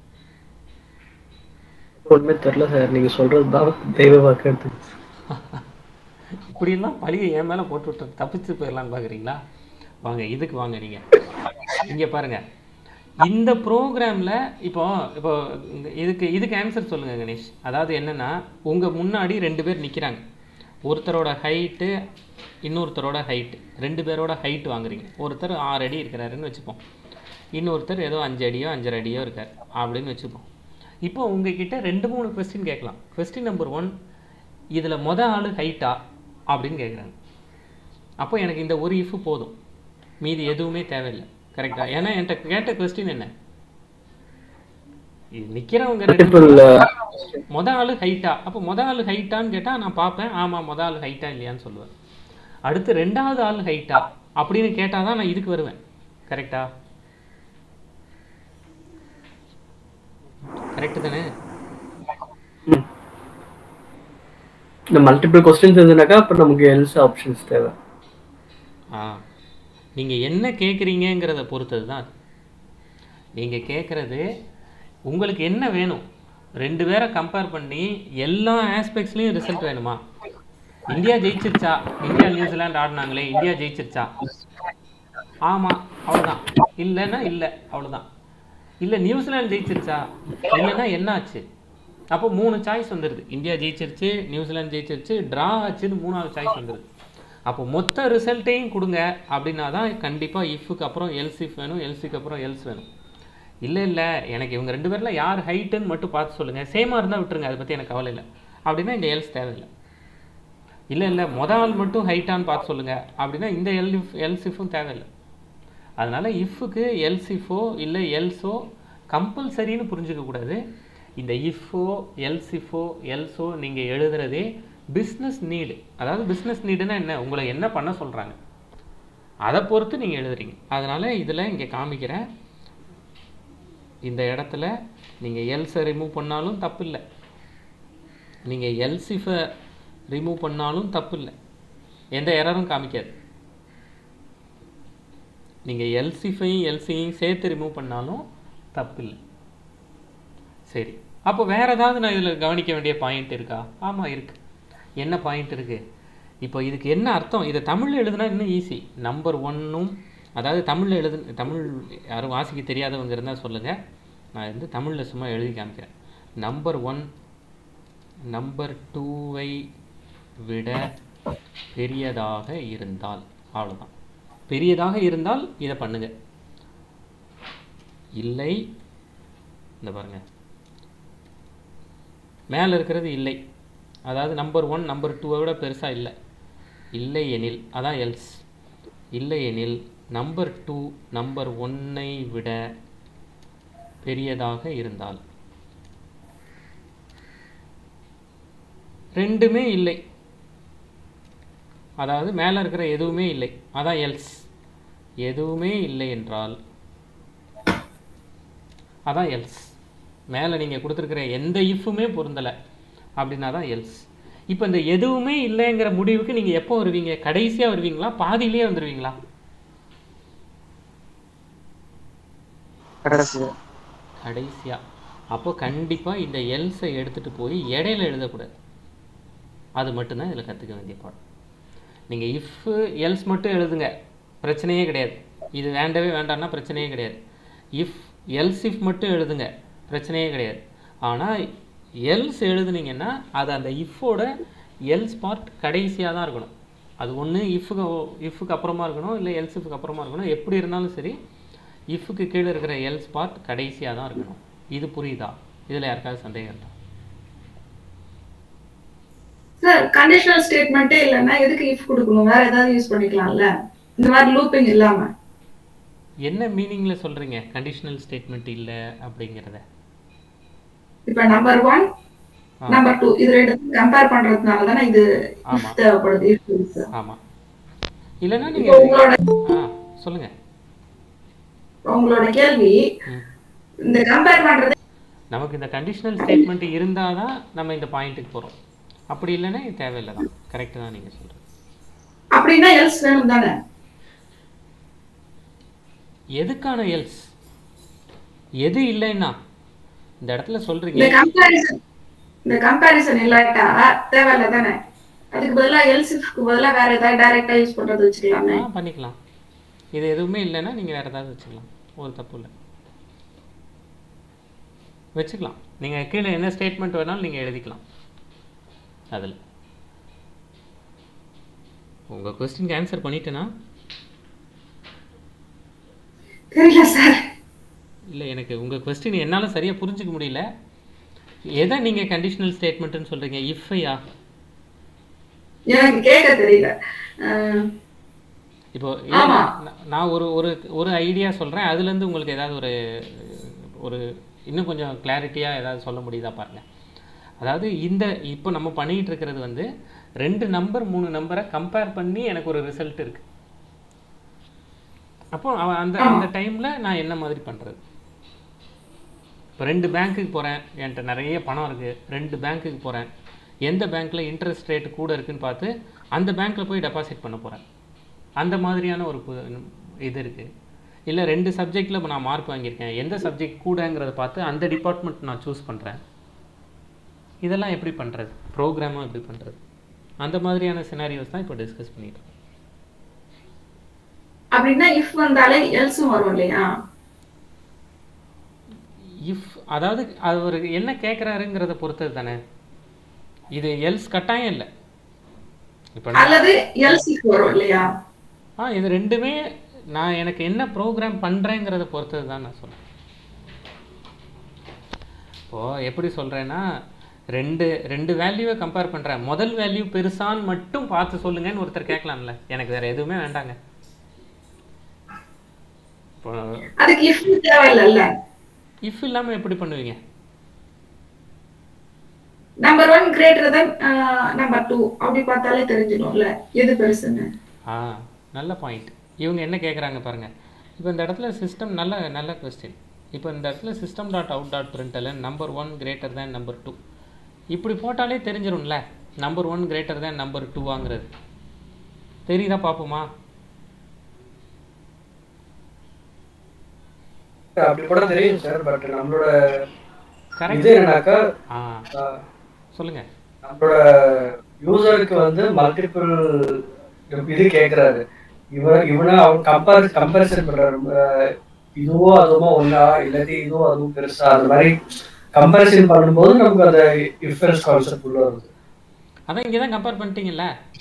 ஒண்ணுமே தெரியல சார் நீங்க சொல்றது தான் தெய்வ வாக்கு எடுத்து இப்படியெல்லாம் பழியை என் மேலே போட்டு விட்டு தப்பிச்சு போயிடலான்னு பார்க்குறீங்களா வாங்க இதுக்கு வாங்க நீங்கள் இங்கே பாருங்க இந்த ப்ரோக்ராமில் இப்போ இப்போ இந்த- இதுக்கு இதுக்கு ஆன்சர் சொல்லுங்கள் கணேஷ் அதாவது என்னென்னா உங்கள் முன்னாடி ரெண்டு பேர் நிற்கிறாங்க ஒருத்தரோட ஹைட்டு இன்னொருத்தரோட ஹைட்டு ரெண்டு பேரோட ஹைட் வாங்குறீங்க ஒருத்தர் ஆறு அடி இருக்கிறாருன்னு வச்சுப்போம் இன்னொருத்தர் ஏதோ அஞ்சு அடியோ அஞ்சரை அடியோ இருக்கார் அப்படின்னு வச்சுப்போம் இப்போ உங்ககிட்ட ரெண்டு மூணு கொஸ்டின் கேட்கலாம் கொஸ்டின் நம்பர் ஒன் இதில் மொத ஆள் ஹைட்டா அப்படின்னு கேட்குறாங்க அப்போ எனக்கு இந்த ஒரு இஃப் போதும் மீதி எதுவுமே தேவையில்லை கரெக்டா ஏன்னா என்கிட்ட கேட்ட கொஸ்டின் என்ன இது நிற்கிறவங்க மல்டிபிள் மொத ஆள் ஹைட்டா அப்போ மொத ஆள் ஹைட்டான்னு கேட்டால் நான் பார்ப்பேன் ஆமாம் மொத ஆள் ஹைட்டா இல்லையான்னு சொல்லுவேன் அடுத்து ரெண்டாவது ஆள் ஹைட்டா அப்படின்னு கேட்டால் தான் நான் இதுக்கு வருவேன் கரெக்டா கரெக்டு தானே இந்த மல்டிபிள் கொஸ்டின்ஸ் இருந்ததுனாக்கா அப்ப நமக்கு எல்ஸ் ஆப்ஷன்ஸ் தேவை ஆ நீங்கள் என்ன கேட்குறீங்கங்கிறத பொறுத்தது தான் அது. நீங்கள் கேட்குறது உங்களுக்கு என்ன வேணும் ரெண்டு பேரை கம்பேர் பண்ணி எல்லா ஆஸ்பெக்ட்ஸ்லையும் ரிசல்ட் வேணுமா இந்தியா ஜெயிச்சிருச்சா இந்தியா நியூசிலாந்து ஆடினாங்களே இந்தியா ஜெயிச்சிருச்சா ஆமாம் அவ்வளோதான் இல்லைன்னா இல்லை அவ்வளோதான் இல்லை நியூசிலாந்து ஜெயிச்சிருச்சா இல்லைன்னா என்ன ஆச்சு அப்போ மூணு சாய்ஸ் வந்துடுது இந்தியா ஜெயிச்சிருச்சு நியூசிலாந்து ஜெயிச்சிருச்சு ட்ரா ஆச்சுன்னு மூணாவது சாய்ஸ் வந்துடுது அப்போ மொத்த ரிசல்ட்டையும் கொடுங்க அப்படின்னா தான் கண்டிப்பாக இஃப்க்கு அப்புறம் எல்ஸ் இஃப் வேணும் எல்ஸுக்கு அப்புறம் எல்ஸ் வேணும் இல்லை இல்லை எனக்கு இவங்க ரெண்டு பேரில் யார் ஹைட்டுன்னு மட்டும் பார்த்து சொல்லுங்கள் சேமாக இருந்தால் விட்டுருங்க அதை பற்றி எனக்கு கவலை இல்லை அப்படின்னா இந்த எல்ஸ் தேவையில்லை இல்லை இல்லை மொத ஆள் மட்டும் ஹைட்டான்னு பார்த்து சொல்லுங்கள் அப்படின்னா இந்த எல் இஃப் எல்ஸ் இஃப்பும் தேவையில்லை அதனால் இஃப்க்கு எல்ஸ் இஃபோ இல்லை எல்ஸோ கம்பல்சரின்னு புரிஞ்சுக்க கூடாது இந்த இஃபோ எல்ஸ் இஃபோ எல்ஸோ நீங்கள் எழுதுறதே பிஸ்னஸ் நீடு அதாவது பிஸ்னஸ் நீடுனா என்ன உங்களை என்ன பண்ண சொல்கிறாங்க அதை பொறுத்து நீங்கள் எழுதுறீங்க அதனால் இதில் இங்கே காமிக்கிறேன் இந்த இடத்துல நீங்கள் எல்ஸை ரிமூவ் பண்ணாலும் தப்பு இல்லை நீங்கள் எல்சிஃபை ரிமூவ் பண்ணாலும் தப்பு இல்லை எந்த எரரும் காமிக்காது நீங்கள் எல்சிஃபையும் எல்சியையும் சேர்த்து ரிமூவ் பண்ணாலும் தப்பு இல்லை சரி அப்போ வேற ஏதாவது நான் இதில் கவனிக்க வேண்டிய பாயிண்ட் இருக்கா ஆமாம் இருக்கு என்ன பாயிண்ட் இருக்கு இப்போ இதுக்கு என்ன அர்த்தம் இதை தமிழில் எழுதுனா இன்னும் ஈஸி நம்பர் ஒன்னும் அதாவது தமிழில் எழுது தமிழ் யாரும் வாசிக்க தெரியாதவங்க இருந்தால் சொல்லுங்கள் நான் வந்து தமிழில் சும்மா எழுதி காமிக்கிறேன் நம்பர் ஒன் நம்பர் டூவை விட பெரியதாக இருந்தால் அவ்வளோதான் பெரியதாக இருந்தால் இதை பண்ணுங்க இல்லை இந்த பாருங்க மேலே இருக்கிறது இல்லை அதாவது நம்பர் ஒன் நம்பர் டூவை விட பெருசாக இல்லை இல்லை எனில் அதான் எல்ஸ் இல்லை எனில் நம்பர் டூ நம்பர் ஒன்னை விட பெரியதாக இருந்தால் ரெண்டுமே இல்லை அதாவது மேலே இருக்கிற எதுவுமே இல்லை அதான் எல்ஸ் எதுவுமே இல்லை என்றால் அதான் எல்ஸ் மேலே நீங்கள் கொடுத்துருக்கிற எந்த இஃப்புமே பொருந்தலை அப்படின்னா தான் எல்ஸ் இப்போ இந்த எதுவுமே இல்லைங்கிற முடிவுக்கு நீங்கள் எப்போ வருவீங்க கடைசியாக வருவீங்களா பாதியிலே வந்துடுவீங்களா கடைசியா கடைசியாக அப்போ கண்டிப்பாக இந்த எல்ஸை எடுத்துகிட்டு போய் இடையில எழுதக்கூடாது அது மட்டும்தான் இதில் கற்றுக்க வேண்டிய பாடம் நீங்கள் இஃப் எல்ஸ் மட்டும் எழுதுங்க பிரச்சனையே கிடையாது இது வேண்டவே வேண்டாம்னா பிரச்சனையே கிடையாது இஃப் எல்ஸ் இஃப் மட்டும் எழுதுங்க பிரச்சனையே கிடையாது ஆனால் எல்ஸ் எழுதுனீங்கன்னா அது அந்த இஃப்போட எல்ஸ் பார்ட் கடைசியாக தான் இருக்கணும் அது ஒன்று இஃப்க்கு இஃப்க்கு அப்புறமா இருக்கணும் இல்லை எல்ஸ் இஃப்க்கு அப்புறமா இருக்கணும் எப்படி இருந்தாலும் சரி இஃப்க்கு கீழே இருக்கிற எல்ஸ் பார்ட் கடைசியாக தான் இருக்கணும் இது புரியுதா இதில் யாருக்காவது சந்தேகம் இருக்கா சார் கண்டிஷனல் ஸ்டேட்மெண்ட்டே இல்லைன்னா எதுக்கு இஃப் கொடுக்கணும் வேற ஏதாவது யூஸ் பண்ணிக்கலாம்ல இந்த மாதிரி லூப்பிங் இல்லாம என்ன மீனிங்கில் சொல்கிறீங்க கண்டிஷனல் ஸ்டேட்மெண்ட் இல்லை அப்படிங்கிறத இப்ப நம்பர் ஒன் ஆ. நம்பர் டூ இது ரெண்டு கம்பேர் பண்றதுனால தானே இது ஆமா. if தேவைப்படுது if is. ஆமாம் இல்லைன்னா இப்போ நீங்கள் உங்களோட ஆ சொல்லுங்கள் உங்களோட கேள்வி ம். இந்த கம்பேர் பண்றது நமக்கு இந்த கண்டிஷனல் ஸ்டேட்மெண்ட் இருந்தால் தான் நம்ம இந்த பாயிண்ட்டுக்கு போகிறோம் அப்படி இல்லைன்னா இது தேவையில்லை தான் கரெக்டு தான் நீங்கள் சொல்கிறது அப்படின்னா எல்ஸ் வேணும் தானே எதுக்கான எல்ஸ் எது இல்லைன்னா இந்த இடத்துல இந்த சொல்கிறீங்க கம்பேரிசன் இந்த கம்பேரிசன் இல்லாட்டா தேவையில்ல தானே அதுக்கு பதிலா எல்சிஃப்க்கு பதிலா வேற ஏதாவது டைரக்டா யூஸ் பண்றது வச்சுக்கலாமே ஆ பண்ணிக்கலாம் இது எதுவுமே இல்லைன்னா நீங்கள் வேறு ஏதாவது வச்சுக்கலாம் ஒரு தப்பு இல்லை வச்சுக்கலாம் நீங்கள் கீழே என்ன ஸ்டேட்மெண்ட் வேணாலும் நீங்கள் எழுதிக்கலாம் அதில் உங்கள் கொஸ்டினுக்கு ஆன்சர் பண்ணிட்டேனா தெரியல சார் இல்லை எனக்கு உங்கள் கொஸ்டின் என்னால் சரியாக புரிஞ்சுக்க முடியல எதை நீங்கள் கண்டிஷனல் ஸ்டேட்மெண்ட்டுன்னு சொல்கிறீங்க இஃப்ஐயா எனக்கு கேட்க தெரியல அஹ், இப்போ ஆமா. நான் நான் ஒரு ஒரு ஒரு ஐடியா சொல்கிறேன் அதுலேருந்து உங்களுக்கு ஏதாவது ஒரு ஒரு இன்னும் கொஞ்சம் கிளாரிட்டியாக ஏதாவது சொல்ல முடியுதா பாருங்க அதாவது இந்த இப்போ நம்ம பண்ணிட்டு இருக்கிறது வந்து ரெண்டு நம்பர் மூணு நம்பரை கம்பேர் பண்ணி எனக்கு ஒரு ரிசல்ட் இருக்கு அப்போ அவன் அந்த அந்த டைமில் நான் என்ன மாதிரி பண்ணுறது இப்போ ரெண்டு பேங்க்குக்கு போகிறேன் என்கிட்ட நிறைய பணம் இருக்குது ரெண்டு பேங்க்குக்கு போகிறேன் எந்த பேங்க்கில் இன்ட்ரெஸ்ட் ரேட் கூட இருக்குன்னு பார்த்து அந்த பேங்க்கில் போய் டெபாசிட் பண்ண போகிறேன் அந்த மாதிரியான ஒரு பு- இது இருக்குது இல்லை ரெண்டு சப்ஜெக்டில் இப்போ நான் மார்க் வாங்கியிருக்கேன் எந்த சப்ஜெக்ட் கூடங்கிறத பார்த்து அந்த டிபார்ட்மெண்ட் நான் சூஸ் பண்ணுறேன் இதெல்லாம் எப்படி பண்ணுறது ப்ரோக்ராமாக எப்படி பண்ணுறது அந்த மாதிரியான சினாரியோஸ் தான் இப்போ டிஸ்கஸ் பண்ணிட்டு இருக்கோம் அப்படின்னா இஃப் வந்தாலே எல்ஸும் வரும் இல்லையா இஃப் அதாவது அவர் என்ன கேட்குறாருங்கிறத பொறுத்தது தானே இது எல்ஸ் கட்டாயம் இல்லை இப்போ அல்லது எல்ஸ் இஃப் வரும் இல்லையா ஆ இது ரெண்டுமே நான் எனக்கு என்ன ப்ரோக்ராம் பண்ணுறேங்கிறத பொறுத்தது தான் நான் சொல்கிறேன் இப்போது எப்படி சொல்கிறேன்னா ரெண்டு ரெண்டு வேல்யூவை கம்பேர் பண்ணுறேன் முதல் வேல்யூ பெருசான்னு மட்டும் பார்த்து சொல்லுங்கன்னு ஒருத்தர் கேட்கலாம்ல எனக்கு வேறு எதுவுமே வேண்டாங்க இப்போ அதுக்கு இஃப் தேவையில்லைல்ல இஃப் இல்லாமல் எப்படி பண்ணுவீங்க number one greater then number two அப்படி பார்த்தாலே தெரிஞ்சிடும்ல எது பெருசுன்னு ஆ நல்ல பாயிண்ட் இவங்க என்ன கேட்குறாங்க பாருங்கள் இப்போ இந்த இடத்துல சிஸ்டம் நல்ல நல்ல கொஸ்டின் இப்போ இந்த இடத்துல system dot out dot println number one greater than number two இப்படி போட்டாலே தெரிஞ்சிரும்ல number one greater than number டூவாங்கிறது தெரியுதா பார்ப்போமா அப்படி கூட தெரியும் சார் பட் நம்மளோட இது கரெக்ட் என்னன்னாக்கா ஆ ஆஹ், சொல்லுங்கள் நம்மளோட யூசருக்கு வந்து மல்டிபிள் இது கேக்குறாரு இவன் இவனை அவன் கம்பேர் கம்பேரிசன் பண்றாரு இதுவும் அதுவும் ஒண்ணா இல்லாட்டி இதுவும் அதுவும் பெருசா அந்த மாதிரி கம்பேரிசன் பண்ணும்போது நமக்கு அந்த இஃபரன்ஸ் கான்செப்ட் உள்ள வருது அதான் இங்கே தான் கம்பேர் பண்ணிட்டீங்கல்ல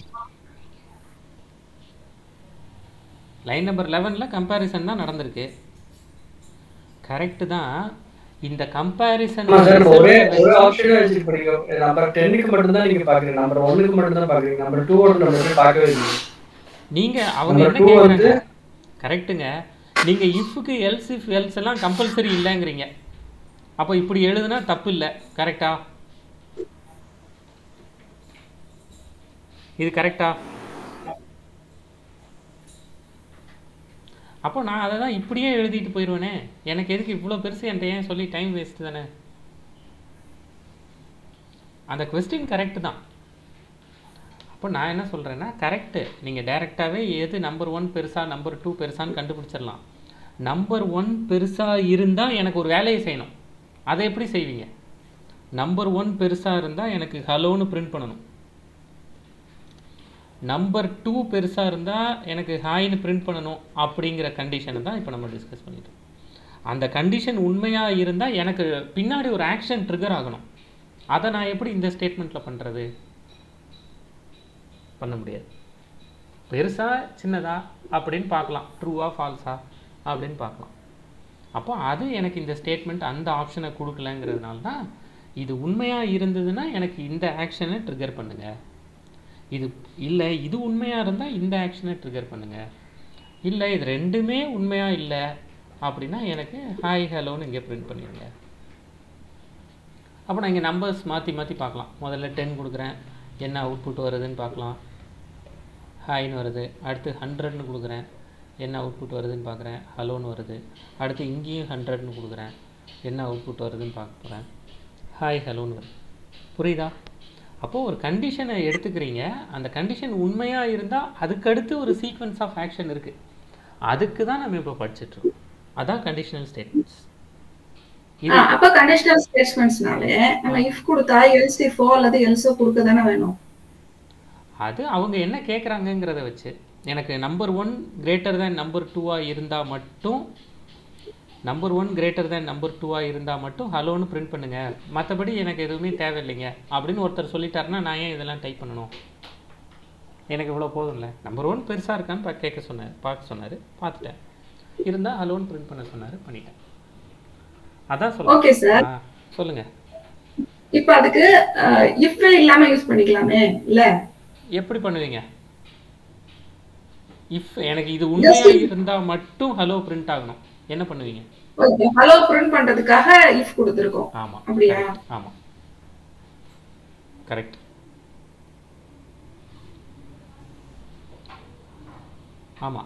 லைன் நம்பர் லெவனில் கம்பேரிசன் தான் நடந்திருக்கு கரெக்டு தான் இந்த கம்பேரிசன் ஆமா சார் ஒரே ஒரு ஆப்ஷனே வச்சுட்டு படிக்க நம்பர் டென்னுக்கு மட்டும்தான் நீங்க பாக்குறீங்க நம்பர் ஒன்னுக்கு மட்டும் தான் பாக்குறீங்க நம்பர் டூ ஒன்று நம்ம பார்க்கவே இல்லை நீங்க அவங்க Number என்ன two கேக்குறாங்க வந்து- கரெக்ட்டுங்க நீங்க இஃப்க்கு எல்ஸ் இஃப் எல்ஸ் எல்லாம் கம்பல்சரி இல்லைங்கிறீங்க அப்போ இப்படி எழுதுனா தப்பு இல்லை கரெக்டா இது கரெக்டா அப்போ நான் அதை தான் இப்படியே எழுதிட்டு போயிடுவேனே எனக்கு எதுக்கு இவ்வளோ பெருசு என்கிட்ட ஏன் சொல்லி டைம் வேஸ்ட் தானே அந்த கொஸ்டின் கரெக்ட் தான் அப்போ நான் என்ன சொல்கிறேன்னா கரெக்டு நீங்கள் டைரெக்டாகவே எது நம்பர் ஒன் பெருசா நம்பர் டூ பெருசான்னு கண்டுபிடிச்சிடலாம் நம்பர் ஒன் பெருசாக இருந்தால் எனக்கு ஒரு வேலையை செய்யணும் அதை எப்படி செய்வீங்க நம்பர் ஒன் பெருசாக இருந்தால் எனக்கு ஹலோன்னு பிரிண்ட் பண்ணணும் நம்பர் டூ பெருசாக இருந்தால் எனக்கு ஹாய்னு பிரிண்ட் பண்ணணும் அப்படிங்கிற கண்டிஷனை தான் இப்போ நம்ம டிஸ்கஸ் பண்ணிட்டோம் அந்த கண்டிஷன் உண்மையாக இருந்தால் எனக்கு பின்னாடி ஒரு ஆக்ஷன் ட்ரிகர் ஆகணும் அதை நான் எப்படி இந்த ஸ்டேட்மெண்ட்டில் பண்ணுறது பண்ண முடியாது பெருசா சின்னதா அப்படின்னு பார்க்கலாம் ட்ரூவா ஃபால்ஸா அப்படின்னு பார்க்கலாம் அப்போ அது எனக்கு இந்த ஸ்டேட்மெண்ட் அந்த ஆப்ஷனை கொடுக்கலங்கிறதுனால தான் இது உண்மையாக இருந்ததுன்னா எனக்கு இந்த ஆக்ஷனை ட்ரிகர் பண்ணுங்க இது இல்லை இது உண்மையாக இருந்தால் இந்த ஆக்ஷனை ட்ரிகர் பண்ணுங்க இல்லை இது ரெண்டுமே உண்மையாக இல்லை அப்படின்னா எனக்கு ஹாய் ஹலோன்னு இங்கே பிரிண்ட் பண்ணிடுங்க அப்போ நான் இங்கே நம்பர்ஸ் மாற்றி மாற்றி பார்க்கலாம் முதல்ல டென் கொடுக்குறேன் என்ன அவுட்புட் வருதுன்னு பார்க்கலாம் ஹாய்னு வருது அடுத்து ஹண்ட்ரட்னு கொடுக்குறேன் என்ன அவுட்புட் வருதுன்னு பார்க்குறேன் ஹலோன்னு வருது அடுத்து இங்கேயும் ஹண்ட்ரட்னு கொடுக்குறேன் என்ன அவுட்புட் வருதுன்னு பார்க்க போகிறேன் ஹாய் ஹலோன்னு வருது புரியுதா அப்போது ஒரு கண்டிஷனை எடுத்துக்கிறீங்க அந்த கண்டிஷன் உண்மையாக இருந்தால் அதுக்கடுத்து ஒரு சீக்வன்ஸ் ஆஃப் ஆக்ஷன் இருக்குது அதுக்கு தான் நம்ம இப்போ படிச்சிட்ருக்கோம் அதான் கண்டிஷனல் ஸ்டேட்மெண்ட்ஸ் ஆ, அப்ப கண்டிஷனல் ஸ்டேட்மெண்ட்ஸ்னாலே நம்ம இஃப் கொடுத்தா எல்ஸ் இஃபோ அல்லது எல்ஸோ கொடுக்க தானே வேணும் அது அவங்க என்ன கேட்குறாங்கங்கிறத வச்சு எனக்கு number one greater than number டூவாக இருந்தால் மட்டும் number one greater than number டூவாக இருந்தால் மட்டும் ஹலோன்னு பிரிண்ட் பண்ணுங்க மற்றபடி எனக்கு எதுவுமே தேவையில்லைங்க அப்படின்னு ஒருத்தர் சொல்லிட்டாருன்னா நான் ஏன் இதெல்லாம் டைப் பண்ணணும் எனக்கு இவ்வளோ போதும்ல நம்பர் ஒன் பெருசாக இருக்கான்னு பா கேட்க சொன்னார் பார்க்க சொன்னார் பார்த்துட்டேன் இருந்தால் ஹலோன்னு பிரிண்ட் பண்ண சொன்னார் பண்ணிட்டேன் அதான் ஓகே சார் சொல்லுங்க சொல்லுங்க இப்ப அதுக்கு இஃப் இல்லாம யூஸ் பண்ணிக்கலாமே இல்ல எப்படி பண்ணுவீங்க இஃப் எனக்கு இது உண்மையா இருந்தா மட்டும் ஹலோ பிரிண்ட் ஆகணும் என்ன பண்ணுவீங்க ஹலோ பிரிண்ட் பண்றதுக்காக இஃப் கொடுத்துருக்கோம் ஆமா அப்படியா? correct. ஆமா கரெக்ட் ஆமா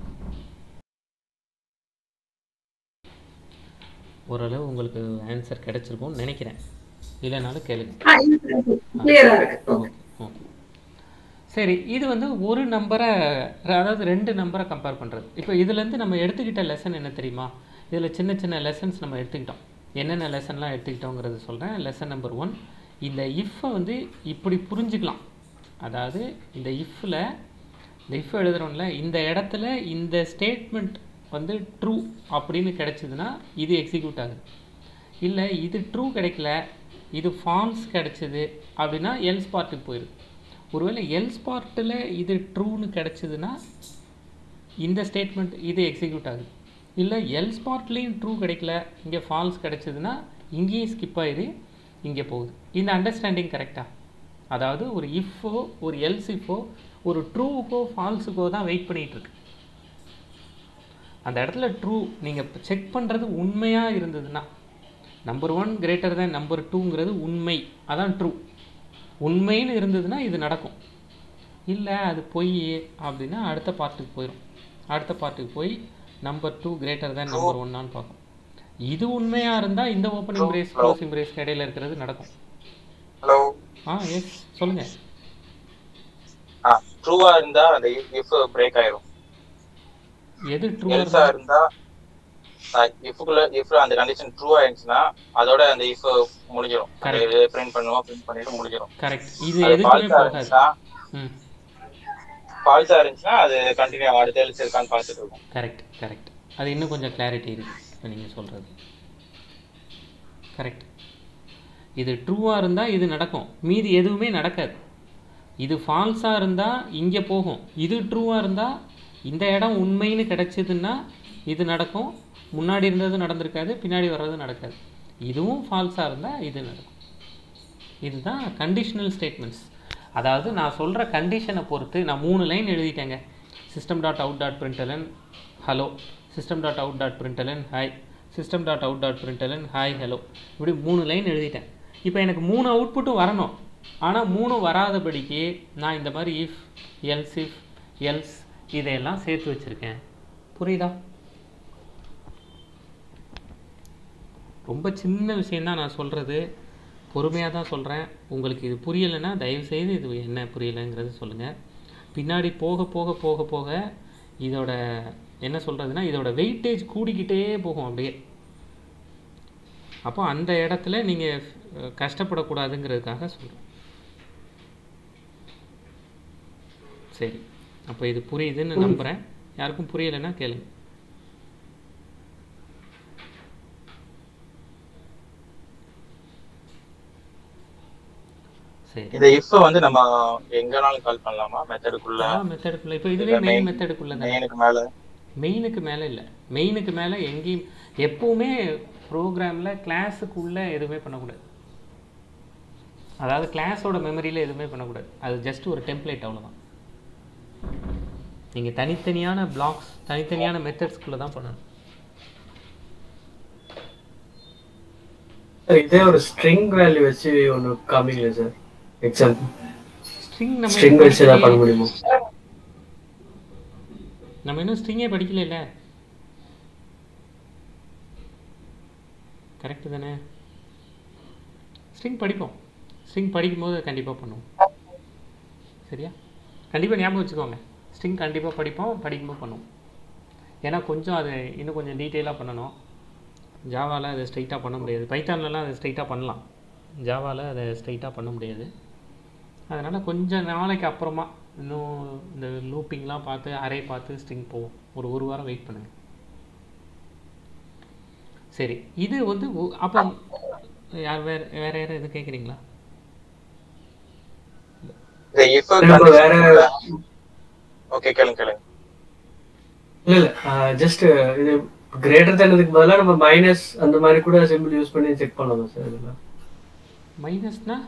ஓரளவு உங்களுக்கு ஆன்சர் கிடைச்சிருக்கும்னு நினைக்கிறேன் இல்லைனாலும் கேளுங்க கிளியரா இருக்கு ஓகே ஓகே சரி இது வந்து ஒரு நம்பரை அதாவது ரெண்டு நம்பரை கம்பேர் பண்ணுறது இப்போ இதுலேருந்து நம்ம எடுத்துக்கிட்ட லெசன் என்ன தெரியுமா இதில் சின்ன சின்ன லெசன்ஸ் நம்ம எடுத்துக்கிட்டோம் என்னென்ன லெசன்லாம் எடுத்துக்கிட்டோங்கிறது சொல்கிறேன் லெசன் நம்பர் ஒன் இந்த இஃப்பை வந்து இப்படி புரிஞ்சுக்கலாம் அதாவது இந்த இஃப்பில் இந்த இஃப் எழுதுறோம்ல இந்த இடத்துல இந்த ஸ்டேட்மெண்ட் வந்து ட்ரூ அப்படின்னு கிடைச்சதுன்னா இது எக்ஸிக்யூட் ஆகுது இல்லை இது ட்ரூ கிடைக்கல இது ஃபால்ஸ் கிடைச்சது அப்படின்னா எல்ஸ் பார்ட்டுக்கு போயிடுது ஒருவேளை எல்ஸ் பார்ட்டில் இது ட்ரூன்னு கிடைச்சதுன்னா இந்த ஸ்டேட்மெண்ட் இது எக்ஸிக்யூட் ஆகுது இல்லை எல்ஸ் பார்ட்லேயும் ட்ரூ கிடைக்கல இங்கே ஃபால்ஸ் கிடைச்சதுன்னா இங்கேயும் ஸ்கிப் ஆயிடு இங்கே போகுது இந்த அண்டர்ஸ்டாண்டிங் கரெக்டா அதாவது ஒரு இஃப்போ ஒரு எல்ஸ் இஃப்போ ஒரு ட்ரூவுக்கோ ஃபால்ஸுக்கோ தான் வெயிட் பண்ணிகிட்டு இருக்கு அந்த இடத்துல ட்ரூ நீங்கள் செக் பண்ணுறது உண்மையாக இருந்ததுன்னா number one greater than number டூங்கிறது உண்மை அதான் ட்ரூ உண்மைன்னு இருந்ததுன்னா இது நடக்கும் இல்லை அது பொய் அப்படின்னா அடுத்த பார்ட்டுக்கு போயிடும் அடுத்த பார்ட்டுக்கு போய் number two greater than number ஒன்னான்னு பார்க்கும் இது உண்மையாக இருந்தால் இந்த ஓப்பனிங் பிரேஸ் க்ளோசிங் பிரேஸ்க்கு இடையில இருக்கிறது நடக்கும் ஹலோ ஆ எஸ் சொல்லுங்கள் ஆ ட்ரூவா இருந்தா அந்த இஃப் பிரேக் ஆயிரும் எது ட்ரூவாக எல்ஸா இருந்தா இஃப்குள்ள இஃப் அந்த கண்டிஷன் ட்ரூ ஆயிருந்துச்சுன்னா அதோட அந்த இஃப் முடிஞ்சிடும் Correct. பிரிண்ட் பண்ணுவோம் பிரிண்ட் பண்ணிட்டு முடிஞ்சிடும் கரெக்ட் இது அது எதுக்குமே ஃபால்ஸா போகாது இருந்துச்சுன்னா ம் ஃபால்ஸா இருந்துச்சுன்னா அது கண்டினியூ அடுத்த எல்ஸ் இருக்கான்னு பார்த்துட்டு இருக்கும் கரெக்ட் கரெக்ட் அது இன்னும் கொஞ்சம் கிளாரிட்டி இருக்குது இப்போ நீங்கள் சொல்கிறது கரெக்ட் இது ட்ரூவாக இருந்தால் இது நடக்கும் மீதி எதுவுமே நடக்காது இது ஃபால்ஸாக இருந்தால் இங்கே போகும் இது ட்ரூவாக இருந்தால் இந்த இடம் உண்மைன்னு கிடைச்சதுன்னா இது நடக்கும் முன்னாடி இருந்தது நடந்திருக்காது பின்னாடி வர்றது நடக்காது இதுவும் ஃபால்ஸாக இருந்தால் இது நடக்கும் இதுதான் கண்டிஷனல் ஸ்டேட்மெண்ட்ஸ் அதாவது நான் சொல்கிற கண்டிஷனை பொறுத்து நான் மூணு லைன் எழுதிட்டேங்க system dot out dot println hello system dot out dot println hi system dot out dot println hi hello இப்படி மூணு லைன் எழுதிட்டேன் இப்போ எனக்கு மூணு அவுட்புட்டும் வரணும் ஆனால் மூணும் வராதபடிக்கு நான் இந்த மாதிரி இஃப் எல்ஸ் இஃப் எல்ஸ் இதையெல்லாம் சேர்த்து வச்சுருக்கேன் புரியுதா ரொம்ப சின்ன விஷயந்தான் நான் சொல்கிறது பொறுமையாக தான் சொல்கிறேன் உங்களுக்கு இது புரியலைன்னா தயவுசெய்து இது என்ன புரியலைங்கிறது சொல்லுங்கள் பின்னாடி போக போக போக போக இதோட என்ன சொல்கிறதுனா இதோட வெயிட்டேஜ் கூடிக்கிட்டே போகும் அப்படியே அப்போ அந்த இடத்துல நீங்கள் கஷ்டப்படக்கூடாதுங்கிறதுக்காக சொல்கிறேன் சரி அப்போ இது புரியுதுன்னு நம்புகிறேன் யாருக்கும் புரியலைன்னா கேளுங்க சரி இந்த இஃப் வந்து நம்ம எங்கனாலும் கால் பண்ணலாமா மெத்தடுக்குள்ள மெத்தடுக்குள்ள இப்போ இதுவே மெயின் மெத்தடுக்குள்ள தான் மெயினுக்கு மேல மெயினுக்கு மேலே இல்லை மெயினுக்கு மேலே எங்கேயும் எப்பவுமே ப்ரோக்ராமில் கிளாஸுக்குள்ளே எதுவுமே பண்ணக்கூடாது அதாவது கிளாஸோட மெமரியில் எதுவுமே பண்ணக்கூடாது அது ஜஸ்ட் ஒரு டெம்ப்ளேட் அவ்வளோதான் நீங்கள் தனித்தனியான பிளாக்ஸ் தனித்தனியான மெத்தட்ஸ்குள்ளே தான் பண்ணணும் சார் இதே ஒரு ஸ்ட்ரிங் வேல்யூ வச்சு ஒன்று காமிக்கல சார் எக்ஸாம்பிள் ஸ்ட்ரிங் நம்ம ஸ்ட்ரிங் வச்சு ஏதாவது பண்ண முடியுமா நம்ம இன்னும் ஸ்ட்ரிங்கே படிக்கல இல்லை கரெக்டு தானே ஸ்ட்ரிங் படிப்போம் ஸ்ட்ரிங் படிக்கும்போது கண்டிப்பாக பண்ணுவோம் சரியா கண்டிப்பாக ஞாபகம் வச்சுக்கோங்க ஸ்ட்ரிங் கண்டிப்பாக படிப்போம் படிக்கும்போது பண்ணுவோம் ஏன்னா கொஞ்சம் அது இன்னும் கொஞ்சம் டீட்டெயிலாக பண்ணணும் ஜாவாவில் அதை ஸ்ட்ரைட்டாக பண்ண முடியாது பைத்தான்லலாம் அதை ஸ்ட்ரைட்டாக பண்ணலாம் ஜாவாவில் அதை ஸ்ட்ரைட்டாக பண்ண முடியாது அதனால் கொஞ்சம் நாளைக்கு அப்புறமா இன்னும் இந்த லூப்பிங்லாம் பார்த்து அரே பார்த்து ஸ்ட்ரிங் போவோம் ஒரு ஒரு வாரம் வெயிட் பண்ணுங்கள் சரி இது வந்து ஒ- அப்போ யார் வேற வேற யாரும் எதுவும் கேட்குறீங்களா இந்த இஃப் நம்ம வேற ஓகே கேளுங்க கேளுங்க இல்ல இல்ல ஜஸ்ட் இது கிரேட்டர் தேனதுக்கு பதிலா நம்ம மைனஸ் அந்த மாதிரி கூட சிம்பிள் யூஸ் பண்ணி செக் பண்ணலாமா சார் இதெல்லாம் மைனஸ்னா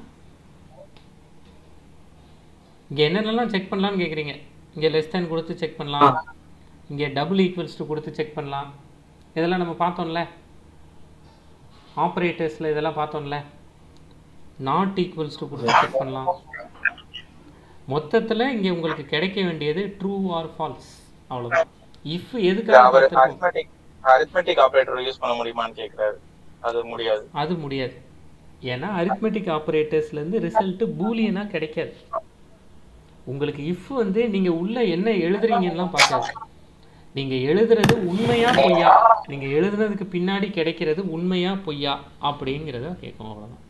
இங்கே என்னென்னலாம் செக் பண்ணலாம்னு கேட்குறீங்க இங்கே லெஸ் தேன் கொடுத்து செக் பண்ணலாம் இங்கே டபுள் ஈக்குவல்ஸ் டு கொடுத்து செக் பண்ணலாம் இதெல்லாம் நம்ம பார்த்தோம்ல ஆப்ரேட்டர்ஸில் இதெல்லாம் பார்த்தோம்ல நாட் ஈக்குவல்ஸ் டு கொடுத்து செக் பண்ணலாம் மொத்தத்தில் இங்கே உங்களுக்கு கிடைக்க வேண்டியது ட்ரூ ஆர் ஃபால்ஸ் அவ்வளோதான் இஃப் எதுக்காக அவர் பார்த்திருக்கோம்? அரித்மெட்டிக் அரித்மெட்டிக் ஆபரேட்டர் யூஸ் பண்ண முடியுமான்னு கேக்குறாரு அது முடியாது அது முடியாது ஏன்னா அரித்மெட்டிக் ஆப்ரேட்டர்ஸ்லேருந்து ரிசல்ட்டு பூலியனாக கிடைக்காது உங்களுக்கு இஃப் வந்து நீங்கள் உள்ள என்ன எழுதுறீங்கன்னுலாம் பார்க்காது நீங்கள் எழுதுறது உண்மையா பொய்யா நீங்கள் எழுதுனதுக்கு பின்னாடி கிடைக்கிறது உண்மையா பொய்யா அப்படிங்கிறத கேட்கும் அவ்வளோதான்